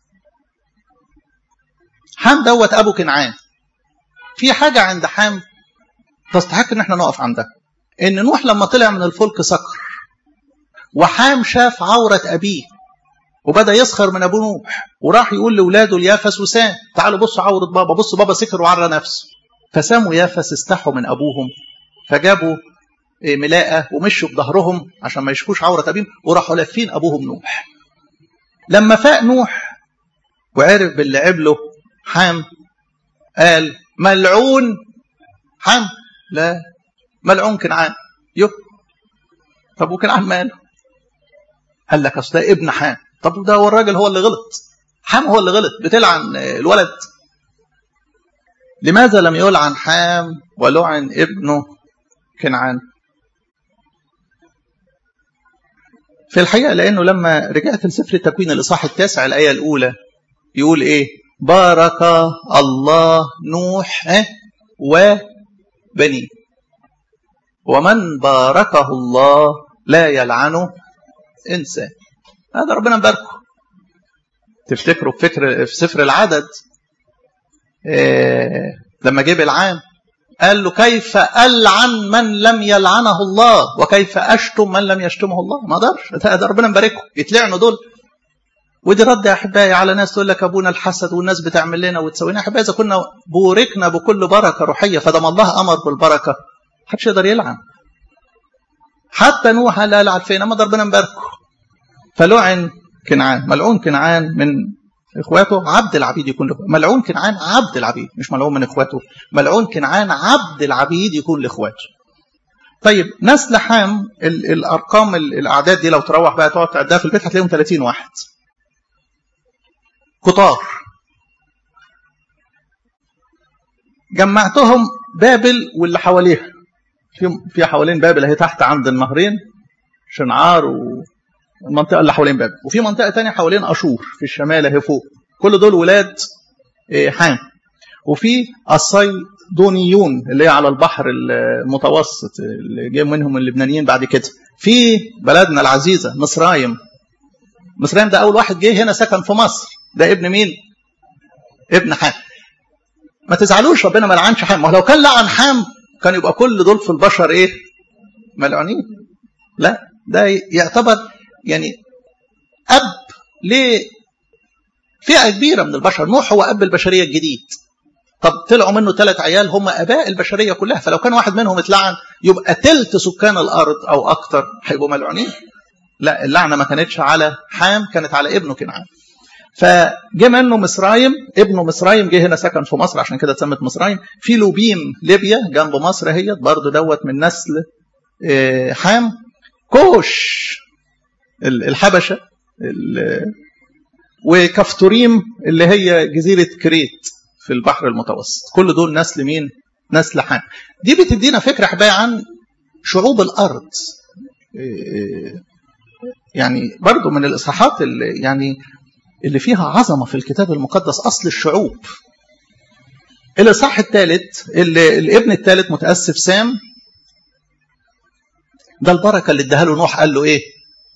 حام دوت ابو كنعان في حاجه عند حام تستحق ان احنا نقف عندها ان نوح لما طلع من الفلك سكر وحام شاف عوره ابيه وبدا يسخر من ابو نوح وراح يقول لاولاده اليافس وسام تعالوا بصوا عوره بابا بصوا بابا سكر وعرى نفسه فسام ويافس استحوا من ابوهم فجابوا ملاءة ومشوا بظهرهم عشان ما يشوفوش عورة أبيهم وراحوا لافين أبوهم نوح لما فاق نوح وعرف باللي عمله حام قال ملعون حام لا ملعون كنعان يو طب وكنعان ماله قال لك اصل ده ابن حام طب ده هو الراجل هو اللي غلط حام هو اللي غلط بتلعن الولد لماذا لم يلعن حام ولعن ابنه كنعان في الحقيقة لأنه لما رجعت لسفر التكوين الإصحاح التاسع الآية الأولى يقول ايه بارك الله نوح اه وبنيه ومن باركه الله لا يلعنه انسان هذا ربنا مباركه تفتكروا في فكر في سفر العدد إيه لما جه بالعام قال له كيف ألعن من لم يلعنه الله وكيف أشتم من لم يشتمه الله ما قدرش ده ربنا مباركه يتلعنوا دول ودي رد يا احبائي على ناس تقول لك ابونا الحسد والناس بتعمل لنا وتسوينا يا احبائي اذا كنا بوركنا بكل بركه روحيه فدام الله امر بالبركه محدش يقدر يلعن حتى نوح قال العن فين اما ربنا مباركه فلعن كنعان ملعون كنعان من اخواته عبد العبيد يكون له ملعون كنعان عبد العبيد مش ملعون من اخواته ملعون كنعان عبد العبيد يكون لاخواته طيب نسل حام ال الارقام ال الاعداد دي لو تروح بقى تقعد تعدها في البيت هتلاقيهم 30 واحد كتار جمعتهم بابل واللي حواليها في في حوالين بابل اهي تحت عند النهرين شنعار والمنطقه اللي حوالين بابل وفي منطقه ثانيه حوالين اشور في الشمال اهي فوق كل دول ولاد حام وفي الصيدونيون اللي هي على البحر المتوسط اللي جاي منهم اللبنانيين بعد كده في بلدنا العزيزه مصرايم مصرايم ده اول واحد جه هنا سكن في مصر ده ابن مين ابن حام ما تزعلوش ربنا ما لعنش حام ما لو كان لعن حام كان يبقى كل دول في البشر ايه ملعونين لا ده يعتبر يعني اب لفئه كبيره من البشر نوح هو اب البشريه الجديد طب طلعوا منه ثلاث عيال هم اباء البشريه كلها فلو كان واحد منهم اتلعن يبقى ثلث سكان الارض او اكثر هيبقوا ملعونين لا اللعنه ما كانتش على حام كانت على ابنه كنعان فجه منه مصرايم ابنه مصرايم جه هنا سكن في مصر عشان كده اتسمت مصرايم في لوبيم ليبيا جنب مصر هي برضه دوت من نسل حام كوش الحبشه وكفتوريم اللي هي جزيره كريت في البحر المتوسط كل دول نسل مين نسل حام دي بتدينا فكره حباية عن شعوب الارض يعني برضو من الاصحاحات اللي يعني اللي فيها عظمه في الكتاب المقدس اصل الشعوب الاصحاح الثالث اللي الابن الثالث متاسف سام ده البركه اللي اداها له نوح قال له ايه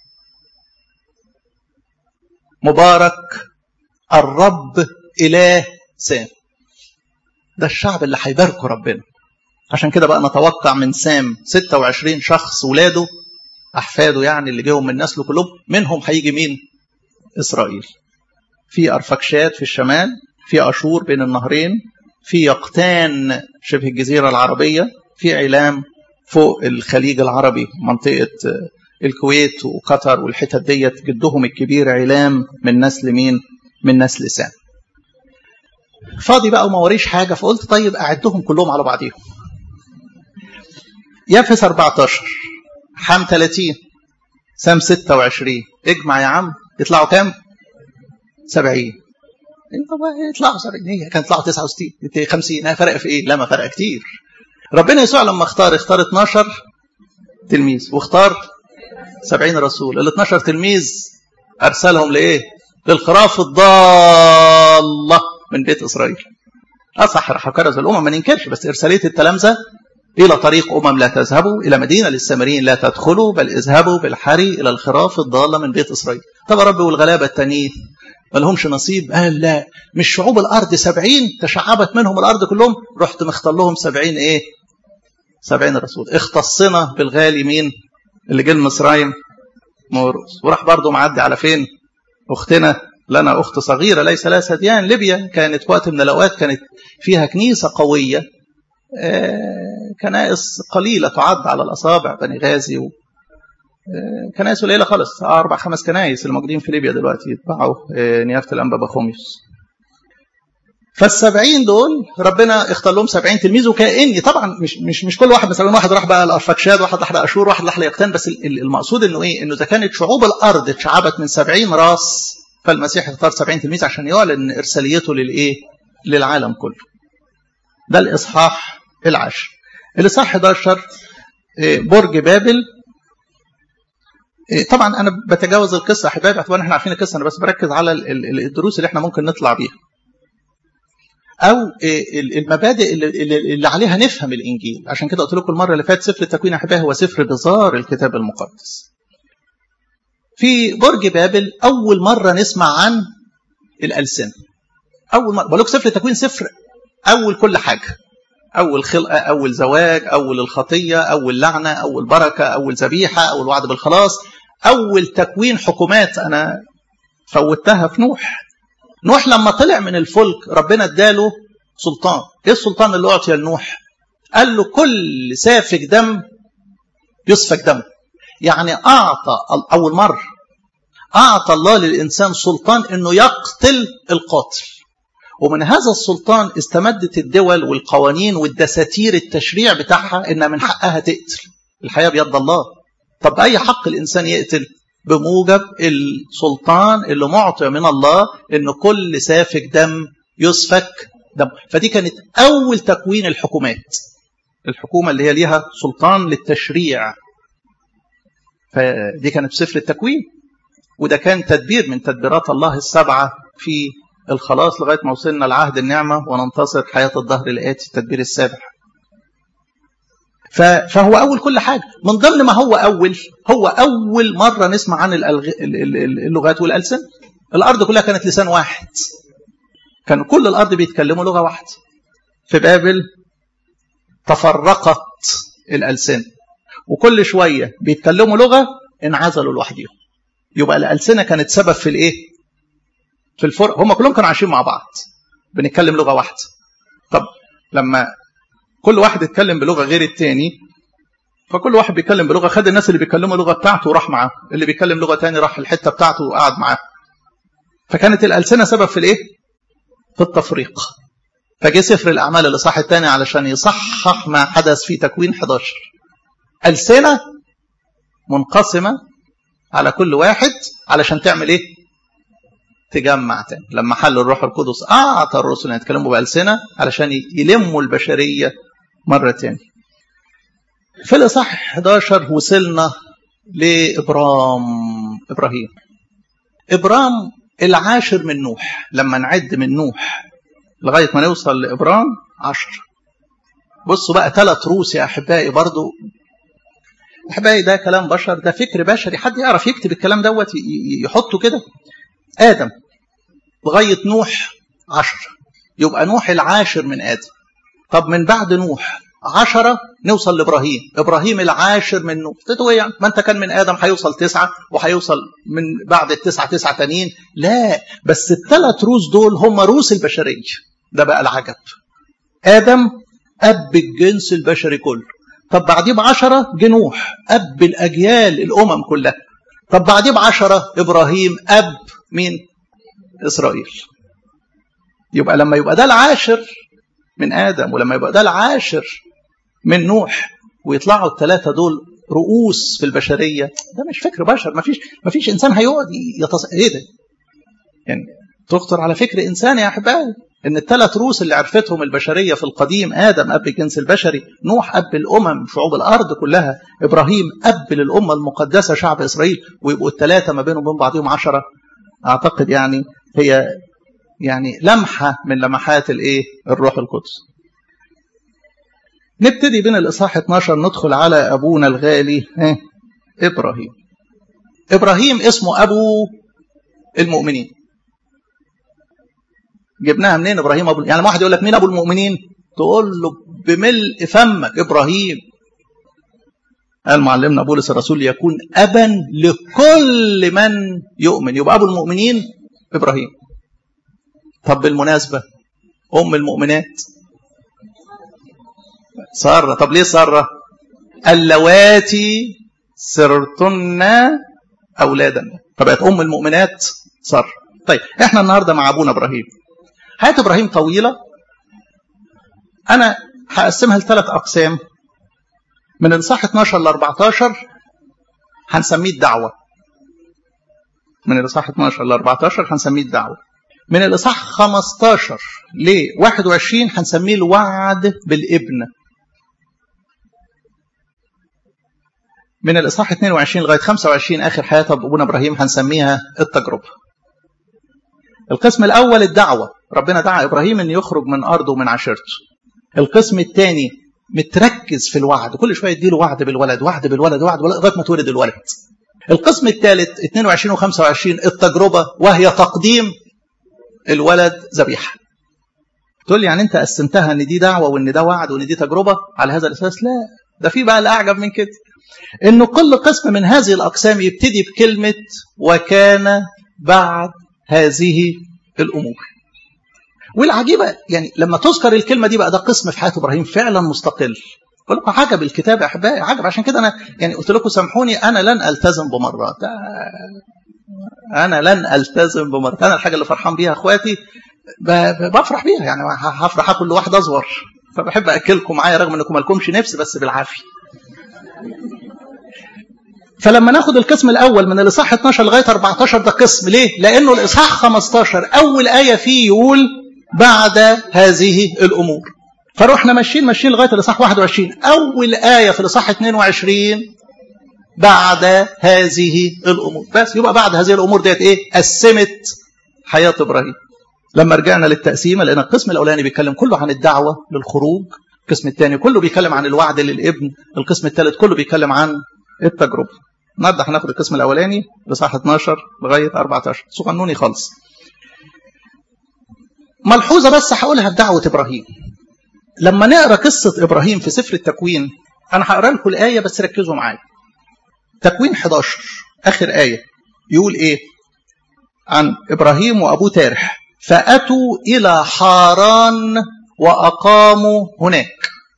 مبارك الرب اله سام ده الشعب اللي هيباركه ربنا عشان كده بقى نتوقع من سام 26 شخص ولاده احفاده يعني اللي جيهم من نسله كلهم منهم هيجي مين اسرائيل في ارفكشات في الشمال في اشور بين النهرين في يقتان شبه الجزيره العربيه في علام فوق الخليج العربي منطقه الكويت وقطر والحتت ديت جدهم الكبير علام من نسل مين من نسل سام فاضي بقى وما وريش حاجه فقلت طيب اعدهم كلهم على بعضيهم يافس 14 حام 30 سام 26 اجمع يا عم يطلعوا كام 70 طب يطلعوا 70 هي كانت يطلعوا 69 50 فرق في ايه لا ما فرق كتير ربنا يسوع لما اختار اختار 12 تلميذ واختار 70 رسول ال 12 تلميذ ارسلهم لايه للخراف الضاله من بيت اسرائيل اصح راح كرز الامم ما ننكرش بس ارساليه التلامذه الى طريق امم لا تذهبوا الى مدينه للسامريين لا تدخلوا بل اذهبوا بالحري الى الخراف الضاله من بيت اسرائيل طب يا رب والغلابه التانيين ما لهمش نصيب قال لا مش شعوب الارض سبعين تشعبت منهم الارض كلهم رحت مختار لهم سبعين ايه سبعين رسول اختصنا بالغالي مين اللي جه مصرايم موروث وراح برضه معدي على فين اختنا لنا اخت صغيره ليس لها سديان ليبيا كانت وقت من الاوقات كانت فيها كنيسه قويه كنائس قليله تعد على الاصابع بني غازي و كنائس قليله خالص اربع خمس كنائس اللي موجودين في ليبيا دلوقتي يتبعوا نيافه الانبا بخوميوس فالسبعين دول ربنا اختار لهم سبعين تلميذ وكأني طبعا مش مش مش كل واحد مثلا واحد راح بقى الارفكشاد واحد راح لاشور واحد راح ليقتان بس المقصود انه ايه انه اذا كانت شعوب الارض اتشعبت من سبعين راس فالمسيح اختار سبعين تلميذ عشان يعلن ارساليته للايه للعالم كله ده الاصحاح العاشر الاصحاح 11 برج بابل طبعا انا بتجاوز القصه احبائي باعتبار احنا عارفين القصه انا بس بركز على الدروس اللي احنا ممكن نطلع بيها او المبادئ اللي عليها نفهم الانجيل عشان كده قلت لكم المره اللي فاتت سفر التكوين احبائي هو سفر بزار الكتاب المقدس في برج بابل اول مره نسمع عن الالسنه اول مره بقول لكم سفر التكوين سفر اول كل حاجه اول خلقه اول زواج اول الخطيه اول لعنه اول بركه اول ذبيحه اول وعد بالخلاص اول تكوين حكومات انا فوتها في نوح نوح لما طلع من الفلك ربنا اداله سلطان ايه السلطان اللي اعطي لنوح قال له كل سافك دم يسفك دم يعني اعطى اول مره اعطى الله للانسان سلطان انه يقتل القاتل ومن هذا السلطان استمدت الدول والقوانين والدساتير التشريع بتاعها انها من حقها تقتل الحياه بيد الله طب اي حق الانسان يقتل بموجب السلطان اللي معطي من الله ان كل سافك دم يسفك دم فدي كانت اول تكوين الحكومات الحكومه اللي هي ليها سلطان للتشريع فدي كانت في سفر التكوين وده كان تدبير من تدبيرات الله السبعه في الخلاص لغايه ما وصلنا لعهد النعمه وننتصر حياه الظهر الاتي التدبير السابع فهو أول كل حاجة من ضمن ما هو أول هو أول مرة نسمع عن اللغات والألسن الأرض كلها كانت لسان واحد كان كل الأرض بيتكلموا لغة واحدة في بابل تفرقت الألسنة وكل شوية بيتكلموا لغة انعزلوا لوحدهم يبقى الألسنة كانت سبب في الإيه؟ في الفرق هم كلهم كانوا عايشين مع بعض بنتكلم لغة واحدة طب لما كل واحد اتكلم بلغه غير التاني فكل واحد بيتكلم بلغه خد الناس اللي بيتكلموا اللغه بتاعته وراح معاه اللي بيتكلم لغه تاني راح الحته بتاعته وقعد معاه فكانت الالسنه سبب في الايه في التفريق فجه سفر الاعمال الاصحاح الثاني علشان يصحح ما حدث في تكوين 11 السنه منقسمه على كل واحد علشان تعمل ايه تجمع تاني لما حل الروح القدس اعطى الرسل ان يتكلموا بالسنه علشان يلموا البشريه مرة تاني في الإصحاح 11 وصلنا لإبرام إبراهيم إبرام العاشر من نوح لما نعد من نوح لغاية ما نوصل لإبرام عشر بصوا بقى ثلاث روس يا أحبائي برضو أحبائي ده كلام بشر ده فكر بشري حد يعرف يكتب الكلام دوت يحطه كده آدم لغاية نوح عشر يبقى نوح العاشر من آدم طب من بعد نوح عشرة نوصل لإبراهيم إبراهيم العاشر من نوح تقول يعني ما أنت كان من آدم هيوصل تسعة وهيوصل من بعد التسعة تسعة تانيين لا بس الثلاث روس دول هم روس البشرية ده بقى العجب آدم أب الجنس البشري كله طب بعديه بعشرة جنوح أب الأجيال الأمم كلها طب بعديه بعشرة إبراهيم أب مين إسرائيل يبقى لما يبقى ده العاشر من آدم ولما يبقى ده العاشر من نوح ويطلعوا الثلاثة دول رؤوس في البشرية ده مش فكر بشر ما فيش ما فيش إنسان هيقعد يتص... إيه ده؟ يعني تخطر على فكر إنسان يا أحبائي إن الثلاث رؤوس اللي عرفتهم البشرية في القديم آدم أب الجنس البشري نوح أب الأمم شعوب الأرض كلها إبراهيم أب للأمة المقدسة شعب إسرائيل ويبقوا الثلاثة ما بينهم وبين بعضهم عشرة أعتقد يعني هي يعني لمحة من لمحات الايه الروح القدس نبتدي بين الإصحاح 12 ندخل على أبونا الغالي اه إبراهيم إبراهيم اسمه أبو المؤمنين جبناها منين إبراهيم أبو يعني واحد يقول لك مين أبو المؤمنين تقول له بملء فمك إبراهيم قال معلمنا بولس الرسول يكون أبا لكل من يؤمن يبقى أبو المؤمنين إبراهيم طب بالمناسبة أم المؤمنات سارة طب ليه سارة اللواتي صرتن أولادا فبقت أم المؤمنات سارة طيب احنا النهاردة مع أبونا إبراهيم حياة إبراهيم طويلة أنا هقسمها لثلاث أقسام من الإصحاح 12 ل 14 هنسميه الدعوة من الإصحاح 12 ل 14 هنسميه الدعوة من الإصحاح 15 ل 21 هنسميه الوعد بالابن من الإصحاح 22 لغاية 25 آخر حياة أبونا إبراهيم هنسميها التجربة القسم الأول الدعوة ربنا دعا إبراهيم أن يخرج من أرضه ومن عشيرته القسم الثاني متركز في الوعد كل شوية يديله وعد بالولد وعد بالولد وعد بالولد لغاية ما تولد الولد القسم الثالث 22 و 25 التجربة وهي تقديم الولد ذبيحة تقول لي يعني انت قسمتها ان دي دعوة وان ده وعد وان دي تجربة على هذا الاساس لا ده في بقى الاعجب من كده انه كل قسم من هذه الاقسام يبتدي بكلمة وكان بعد هذه الامور والعجيبة يعني لما تذكر الكلمة دي بقى ده قسم في حياة ابراهيم فعلا مستقل بقول لكم عجب الكتاب يا احبائي عجب عشان كده انا يعني قلت لكم سامحوني انا لن التزم بمرات انا لن التزم بمرات انا الحاجه اللي فرحان بيها اخواتي بفرح بيها يعني هفرح اكل لواحد اصغر فبحب اكلكم معايا رغم انكم مالكمش نفس بس بالعافيه فلما ناخد القسم الاول من الاصحاح 12 لغايه 14 ده قسم ليه لانه الاصحاح 15 اول ايه فيه يقول بعد هذه الامور فروحنا ماشيين ماشيين لغايه الاصحاح 21 اول ايه في الاصحاح 22 بعد هذه الامور بس يبقى بعد هذه الامور ديت ايه قسمت حياه ابراهيم لما رجعنا للتقسيمه لان القسم الاولاني بيتكلم كله عن الدعوه للخروج القسم الثاني كله بيتكلم عن الوعد للابن القسم الثالث كله بيتكلم عن التجربه النهارده هناخد القسم الاولاني لصح 12 لغايه 14 صغنوني خالص ملحوظه بس هقولها في دعوه ابراهيم لما نقرا قصه ابراهيم في سفر التكوين انا هقرا لكم الايه بس ركزوا معايا تكوين 11 اخر ايه يقول ايه عن ابراهيم وابوه تارح فاتوا الى حاران واقاموا هناك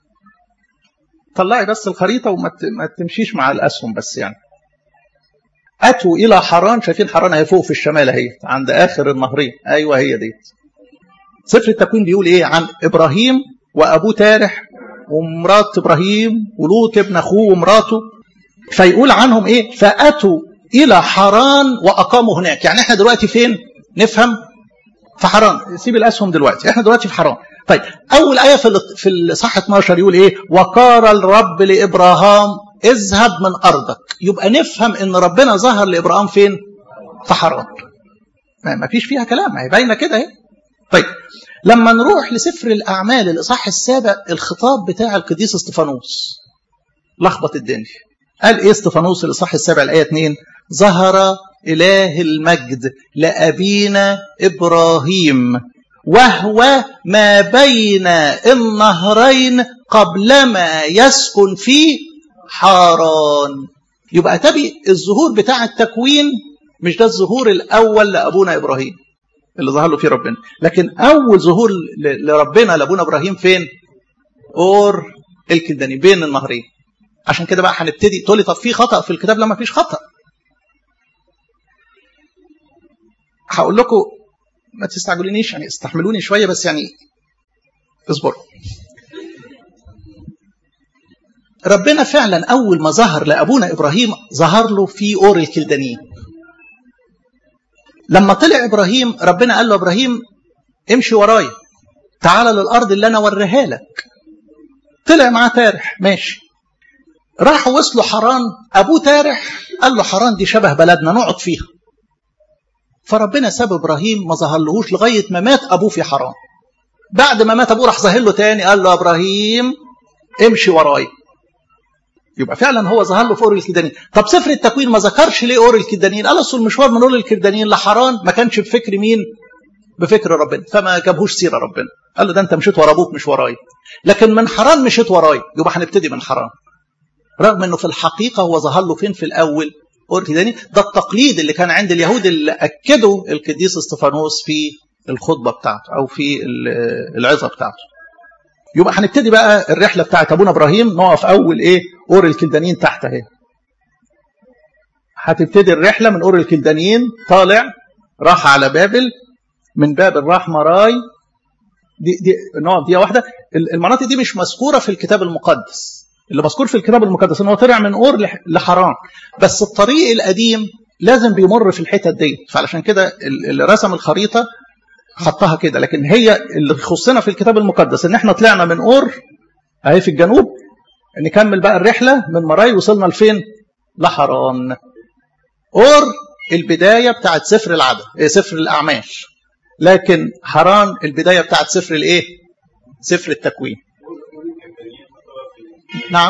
طلعي بس الخريطه وما تمشيش مع الاسهم بس يعني اتوا الى حران شايفين حران اهي فوق في الشمال اهي عند اخر النهرين ايوه هي دي سفر التكوين بيقول ايه عن ابراهيم وابوه تارح ومرات ابراهيم ولوط ابن اخوه ومراته فيقول عنهم ايه فاتوا الى حران واقاموا هناك يعني احنا دلوقتي فين نفهم في حران سيب الاسهم دلوقتي احنا دلوقتي في حران طيب اول ايه في في الاصحاح 12 يقول ايه وقال الرب لابراهام اذهب من ارضك يبقى نفهم ان ربنا ظهر لابراهام فين في حران ما فيش فيها كلام هي باينه كده اهي طيب لما نروح لسفر الاعمال الاصحاح السابع الخطاب بتاع القديس استفانوس لخبط الدنيا قال ايه استفانوس الاصحاح السابع الايه 2 ظهر اله المجد لابينا ابراهيم وهو ما بين النهرين قبلما يسكن في حاران يبقى تبي الظهور بتاع التكوين مش ده الظهور الاول لابونا ابراهيم اللي ظهر له فيه ربنا لكن اول ظهور لربنا لابونا ابراهيم فين اور الكلداني بين النهرين عشان كده بقى هنبتدي تقول لي طب في خطا في الكتاب لا ما فيش خطا هقول لكم ما تستعجلونيش يعني استحملوني شويه بس يعني اصبروا ربنا فعلا اول ما ظهر لابونا ابراهيم ظهر له في اور الكلدانيين لما طلع ابراهيم ربنا قال له ابراهيم امشي ورايا تعال للارض اللي انا اوريها لك طلع معاه تارح ماشي راحوا وصلوا حران ابوه تارح قال له حران دي شبه بلدنا نقعد فيها فربنا ساب ابراهيم ما ظهرلهوش لغايه ما مات ابوه في حران بعد ما مات ابوه راح ظاهر له تاني قال له ابراهيم امشي ورايا يبقى فعلا هو ظهر له في اور الكلدانيين طب سفر التكوين ما ذكرش ليه اور الكلدانيين قال اصل المشوار من اور الكلدانيين لحران ما كانش بفكر مين بفكر ربنا فما جابهوش سيره ربنا قال له ده انت مشيت ورا ابوك مش ورايا لكن من حران مشيت ورايا يبقى هنبتدي من حران رغم انه في الحقيقه هو ظهر له فين في الاول اور الكلدانيين ده التقليد اللي كان عند اليهود اللي اكدوا القديس استفانوس في الخطبه بتاعته او في العظه بتاعته يبقى هنبتدي بقى الرحله بتاعت ابونا ابراهيم نقف اول ايه اور الكلدانيين تحت اهي هتبتدي الرحله من اور الكلدانيين طالع راح على بابل من بابل راح مراي دي دي نقف دي واحده المناطق دي مش مذكوره في الكتاب المقدس اللي مذكور في الكتاب المقدس ان هو طلع من اور لحران بس الطريق القديم لازم بيمر في الحتت دي فعلشان كده اللي رسم الخريطه حطها كده لكن هي اللي يخصنا في الكتاب المقدس ان احنا طلعنا من اور اهي في الجنوب نكمل بقى الرحله من مراي وصلنا لفين لحران اور البدايه بتاعت سفر العدد سفر الاعمال لكن حران البدايه بتاعت سفر الايه سفر التكوين نعم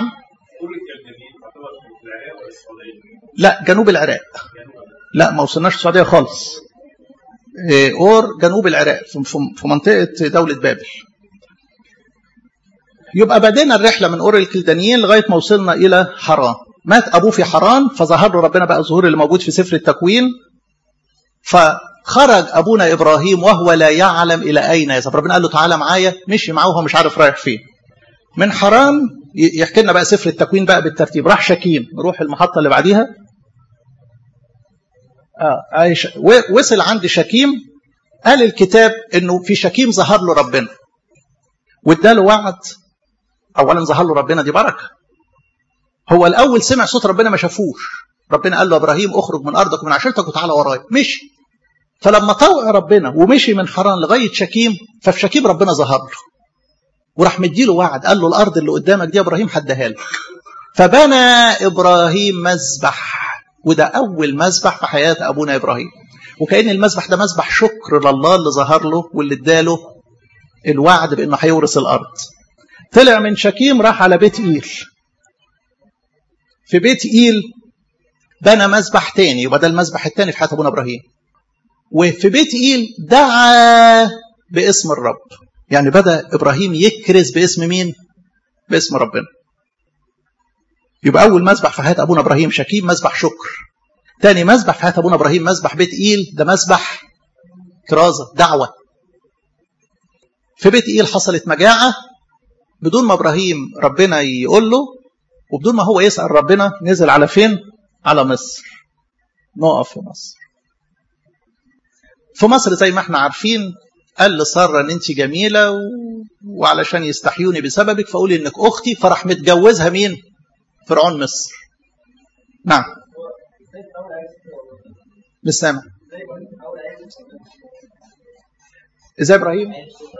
لا جنوب العراق لا ما وصلناش السعوديه خالص اور جنوب العراق في منطقه دوله بابل يبقى بدينا الرحله من اور الكلدانيين لغايه ما وصلنا الى حران مات ابوه في حران فظهر له ربنا بقى الظهور اللي موجود في سفر التكوين فخرج ابونا ابراهيم وهو لا يعلم الى اين يذهب ربنا قال له تعالى معايا مشي معاه وهو مش عارف رايح فين من حران يحكي لنا بقى سفر التكوين بقى بالترتيب راح شكيم نروح المحطه اللي بعديها اه عايش وصل عند شكيم قال الكتاب انه في شكيم ظهر له ربنا واداله وعد اولا ظهر له ربنا دي بركه هو الاول سمع صوت ربنا ما شافوش ربنا قال له ابراهيم اخرج من ارضك ومن عشيرتك وتعالى ورايا مشي فلما طوع ربنا ومشي من حران لغايه شكيم ففي شكيم ربنا ظهر له وراح مديله وعد قال له الارض اللي قدامك دي يا ابراهيم هديها لك فبنى ابراهيم مذبح وده اول مذبح في حياه ابونا ابراهيم وكان المذبح ده مذبح شكر لله اللي ظهر له واللي اداله الوعد بانه هيورث الارض طلع من شكيم راح على بيت ايل في بيت ايل بنى مذبح تاني يبقى ده المذبح التاني في حياه ابونا ابراهيم وفي بيت ايل دعا باسم الرب يعني بدا ابراهيم يكرز باسم مين باسم ربنا يبقى اول مذبح في حياه ابونا ابراهيم شكيم مذبح شكر تاني مذبح في حياه ابونا ابراهيم مذبح بيت ايل ده مذبح كرازه دعوه في بيت ايل حصلت مجاعه بدون ما ابراهيم ربنا يقول له وبدون ما هو يسال ربنا نزل على فين على مصر نقف في مصر في مصر زي ما احنا عارفين قال لسارة ان انت جميلة و... وعلشان يستحيوني بسببك فقولي انك اختي فراح متجوزها مين فرعون مصر نعم مش سامع ازاي ابراهيم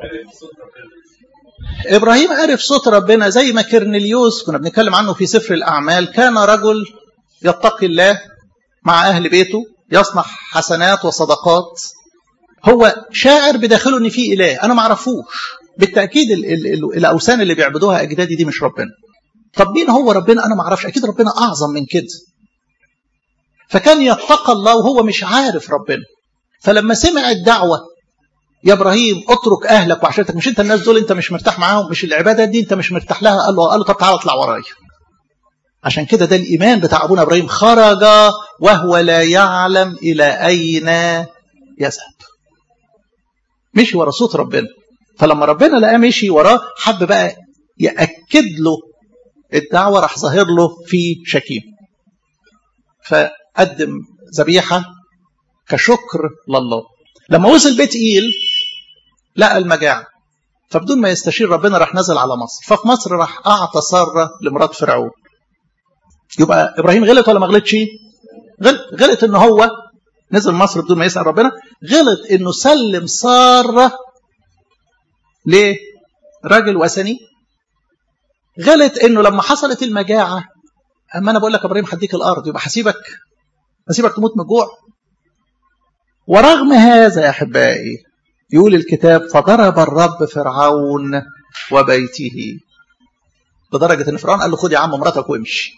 ابراهيم عرف صوت ربنا زي ما كرنليوس كنا بنتكلم عنه في سفر الاعمال كان رجل يتقي الله مع اهل بيته يصنع حسنات وصدقات هو شاعر بداخله ان في اله انا ما اعرفوش بالتاكيد ال ال ال الاوثان اللي بيعبدوها اجدادي دي مش ربنا طب مين هو ربنا انا ما اعرفش اكيد ربنا اعظم من كده فكان يتقى الله وهو مش عارف ربنا فلما سمع الدعوه يا ابراهيم اترك اهلك وعشيرتك مش انت الناس دول انت مش مرتاح معاهم مش العباده دي انت مش مرتاح لها قال له قال له طب تعالى اطلع ورايا عشان كده ده الايمان بتاع ابونا ابراهيم خرج وهو لا يعلم الى اين يذهب مشي ورا صوت ربنا فلما ربنا لقاه مشي وراه حب بقى ياكد له الدعوه راح ظاهر له في شكيم فقدم ذبيحه كشكر لله لما وصل بيت ايل لقى المجاعه فبدون ما يستشير ربنا راح نزل على مصر ففي مصر راح اعطى ساره لمرات فرعون يبقى ابراهيم غلط ولا ما غلطش غلط غلط ان هو نزل مصر بدون ما يسال ربنا غلط انه سلم ساره لراجل وثني غلط انه لما حصلت المجاعه اما انا بقول لك ابراهيم هديك الارض يبقى هسيبك هسيبك تموت من الجوع ورغم هذا يا احبائي يقول الكتاب فضرب الرب فرعون وبيته لدرجه ان فرعون قال له خد يا عم مراتك وامشي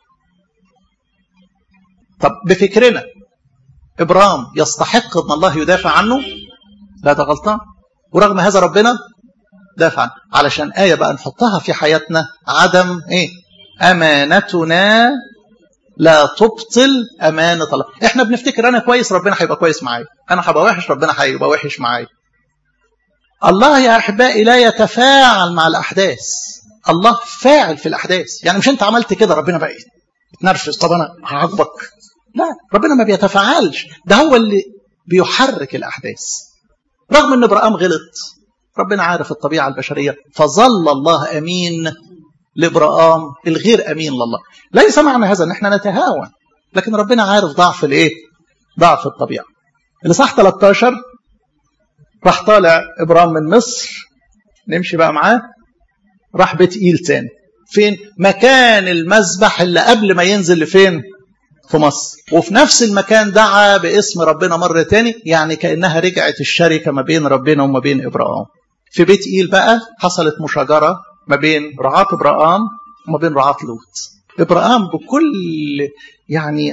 طب بفكرنا ابرام يستحق ان الله يدافع عنه لا ده غلطان ورغم هذا ربنا دافع عنه علشان آية بقى نحطها في حياتنا عدم ايه أمانتنا لا تبطل أمانة الله احنا بنفتكر أنا كويس ربنا هيبقى كويس معايا أنا هبقى وحش ربنا هيبقى وحش معايا الله يا أحبائي لا يتفاعل مع الأحداث الله فاعل في الأحداث يعني مش أنت عملت كده ربنا بقى تنرفز طب أنا هعاقبك لا ربنا ما بيتفاعلش ده هو اللي بيحرك الأحداث رغم أن إبراهيم غلط ربنا عارف الطبيعة البشرية فظل الله أمين لإبراهيم الغير أمين لله ليس معنى هذا أن احنا نتهاون لكن ربنا عارف ضعف الإيه ضعف الطبيعة الإصحاح 13 راح طالع إبراهيم من مصر نمشي بقى معاه راح بيت إيل تاني فين مكان المذبح اللي قبل ما ينزل لفين في مصر وفي نفس المكان دعا باسم ربنا مرة تاني يعني كأنها رجعت الشركة ما بين ربنا وما بين إبراهيم في بيت إيل بقى حصلت مشاجرة ما بين رعاة إبراهيم وما بين رعاة لوط إبراهيم بكل يعني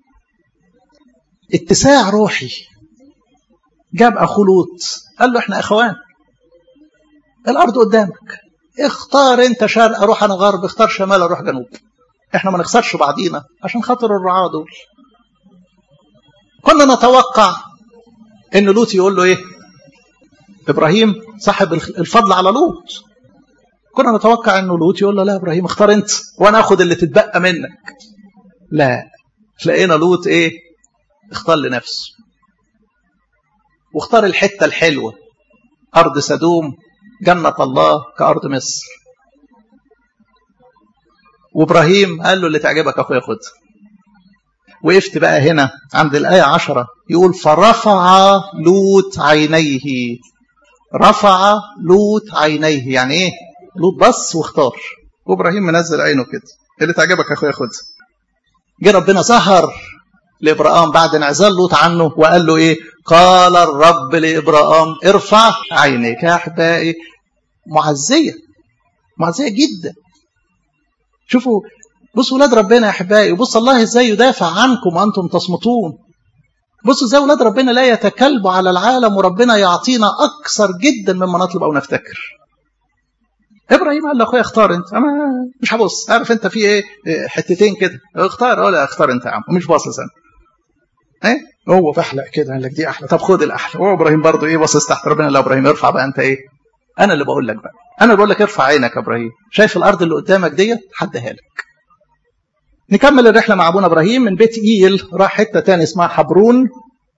اتساع روحي جاب أخوه لوط قال له احنا أخوان الأرض قدامك اختار انت شرق اروح انا غرب اختار شمال اروح جنوب احنا ما نخسرش بعضينا عشان خاطر الرعاة دول كنا نتوقع ان لوط يقول له ايه ابراهيم صاحب الفضل على لوط كنا نتوقع انه لوط يقول له لا ابراهيم اختار انت وانا اخد اللي تتبقى منك لا لقينا لوط ايه اختار لنفسه واختار الحته الحلوه ارض سدوم جنة الله كأرض مصر وإبراهيم قال له اللي تعجبك أخويا خد وقفت بقى هنا عند الآية عشرة يقول فرفع لوط عينيه رفع لوط عينيه يعني إيه لوط بص واختار وإبراهيم منزل عينه كده اللي تعجبك أخويا خد جه ربنا ظهر لإبراهام بعد انعزال لوط عنه وقال له إيه قال الرب لإبراهام ارفع عينيك يا أحبائي معزية معزية جدا شوفوا بصوا ولاد ربنا يا أحبائي وبص الله إزاي يدافع عنكم وأنتم تصمتون بصوا ازاي ولاد ربنا لا يتكلبوا على العالم وربنا يعطينا أكثر جدا مما نطلب أو نفتكر ابراهيم قال له اخويا اختار انت انا مش هبص عارف انت في ايه حتتين كده اختار ولا اختار انت يا عم مش باصص انا ايه هو فحلق كده قال لك دي احلى طب خد الاحلى هو ابراهيم برضه ايه باصص تحت ربنا لا ابراهيم ارفع بقى انت ايه انا اللي بقول لك بقى انا اللي بقول لك ارفع عينك يا ابراهيم شايف الارض اللي قدامك ديت حدها لك نكمل الرحله مع ابونا ابراهيم من بيت ايل راح حته تاني اسمها حبرون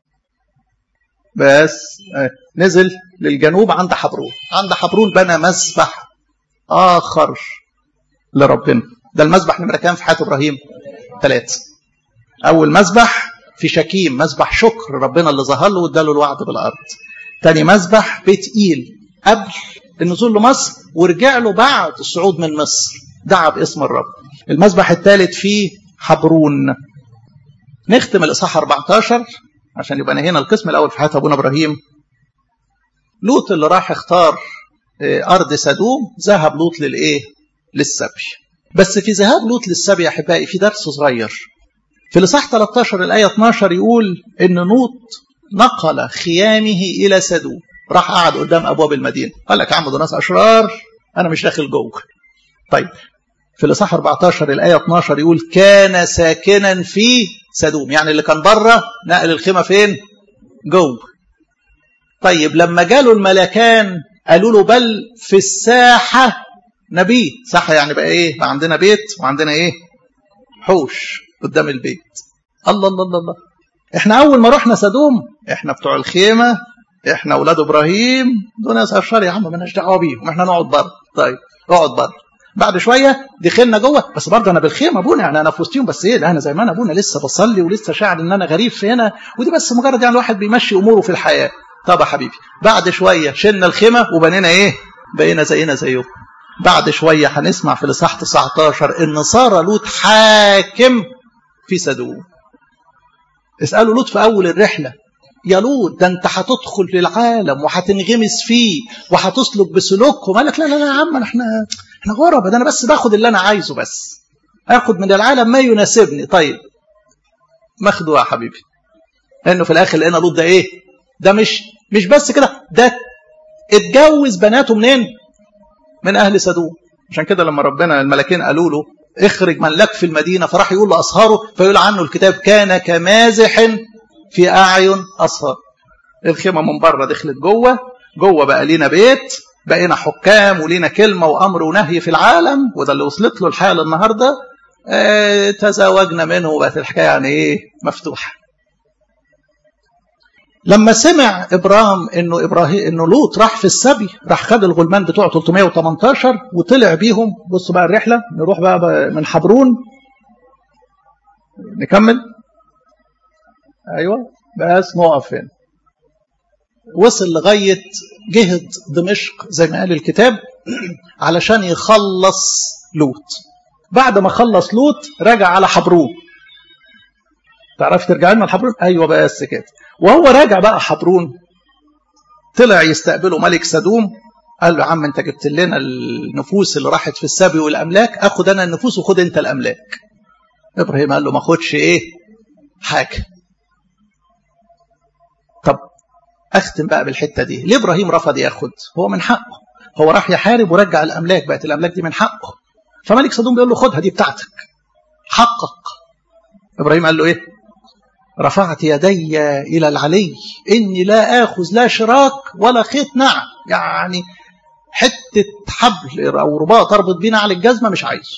بس اه نزل للجنوب عند حبرون عند حبرون بنى مسبح اخر لربنا ده المسبح نمره كام في حياه ابراهيم ثلاثه اول مسبح في شكيم مسبح شكر ربنا اللي ظهر له واداله الوعد بالارض تاني مسبح بيت ايل قبل النزول لمصر ورجع له بعد الصعود من مصر دعا باسم الرب المسبح الثالث في حبرون نختم الاصحاح 14 عشان يبقى هنا القسم الاول في حياه ابونا ابراهيم لوط اللي راح اختار ارض سدوم ذهب لوط للايه للسبي بس في ذهاب لوط للسبي يا احبائي في درس صغير في الاصحاح 13 الايه 12 يقول ان لوط نقل خيامه الى سدوم راح قعد قدام ابواب المدينه قال لك يا عم دول ناس اشرار انا مش داخل جوه طيب في الاصحاح 14 الايه 12 يقول كان ساكنا في سدوم يعني اللي كان بره نقل الخيمه فين جوه طيب لما جاله الملكان قالوا له بل في الساحه نبيت ساحه يعني بقى ايه بقى عندنا بيت وعندنا ايه حوش قدام البيت الله الله الله الله احنا اول ما رحنا سدوم احنا بتوع الخيمه احنا اولاد ابراهيم دول ناس اشرار يا عم مالناش دعوه بيهم احنا نقعد بره طيب اقعد بره بعد شويه دخلنا جوه بس برضه انا بالخيمه ابونا يعني انا في وسطهم بس ايه لا انا زي ما انا ابونا لسه بصلي ولسه شاعر ان انا غريب في هنا ودي بس مجرد يعني الواحد بيمشي اموره في الحياه طب يا حبيبي بعد شويه شلنا الخيمه وبنينا ايه بقينا زينا زيهم بعد شويه هنسمع في الاصحاح 19 ان صار لوط حاكم في سدوم اسالوا لوط في اول الرحله يا لوط ده انت هتدخل للعالم وهتنغمس فيه وهتسلك بسلوكهم قال لك لا لا لا يا عم احنا احنا غربة ده انا بس باخد اللي انا عايزه بس اخد من العالم ما يناسبني طيب ماخده يا حبيبي لانه في الاخر لقينا لوط ده ايه ده مش مش بس كده ده اتجوز بناته منين من اهل سدوم عشان كده لما ربنا الملكين قالوا له اخرج من لك في المدينه فراح يقول لاصهاره فيقول عنه الكتاب كان كمازح في اعين اصهار الخيمه من بره دخلت جوه جوه بقى لينا بيت بقينا حكام ولينا كلمه وامر ونهي في العالم وده اللي وصلت له الحال النهارده اه تزاوجنا منه وبقت الحكايه يعني ايه مفتوحه لما سمع ابراهيم انه ابراهيم انه لوط راح في السبي راح خد الغلمان بتوعه 318 وطلع بيهم بصوا بقى الرحله نروح بقى من حبرون نكمل ايوه بس نقف هنا وصل لغايه جهه دمشق زي ما قال الكتاب علشان يخلص لوط بعد ما خلص لوط رجع على حبرون تعرف ترجع لنا لحبرون ايوه بس كده وهو راجع بقى حبرون طلع يستقبله ملك سدوم قال له يا عم انت جبت لنا النفوس اللي راحت في السبي والاملاك اخد انا النفوس وخد انت الاملاك ابراهيم قال له ما خدش ايه حاجه طب اختم بقى بالحته دي ليه ابراهيم رفض ياخد هو من حقه هو راح يحارب ورجع الاملاك بقت الاملاك دي من حقه فملك سدوم بيقول له خدها دي بتاعتك حقق ابراهيم قال له ايه رفعت يدي الى العلي اني لا اخذ لا شراك ولا خيط نعم يعني حته حبل او رباط اربط بينا على الجزمه مش عايزه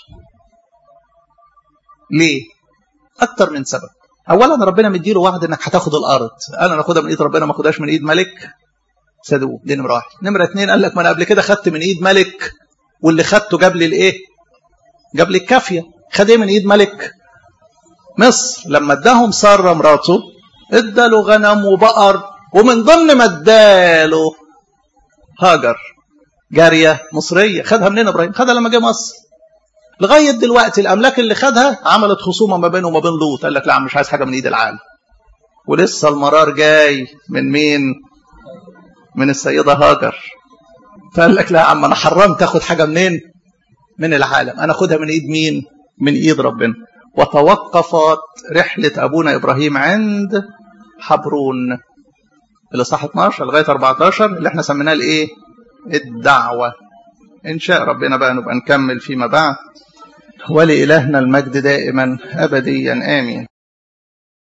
ليه اكتر من سبب اولا ربنا مديله وعد انك هتاخد الارض قال انا اخدها من ايد ربنا ما اخدهاش من ايد ملك سدوم دي نمره واحد نمره اثنين قال لك ما انا قبل كده خدت من ايد ملك واللي خدته جاب لي الايه جاب لي الكافيه خد ايه من ايد ملك مصر لما اداهم ساره مراته اداله غنم وبقر ومن ضمن ما اداله هاجر جاريه مصريه خدها منين ابراهيم خدها لما جه مصر لغايه دلوقتي الاملاك اللي خدها عملت خصومه ما بينه وما بين لوط قال لك لا مش عايز حاجه من ايد العالم ولسه المرار جاي من مين من السيده هاجر فقال لك لا يا عم انا حرمت اخد حاجه منين من العالم انا اخدها من ايد مين من ايد ربنا وتوقفت رحله ابونا ابراهيم عند حبرون اللي صح 12 لغايه 14 اللي احنا سميناه الايه الدعوه ان شاء ربنا بقى نبقى نكمل فيما بعد ولإلهنا المجد دائما أبديا آمين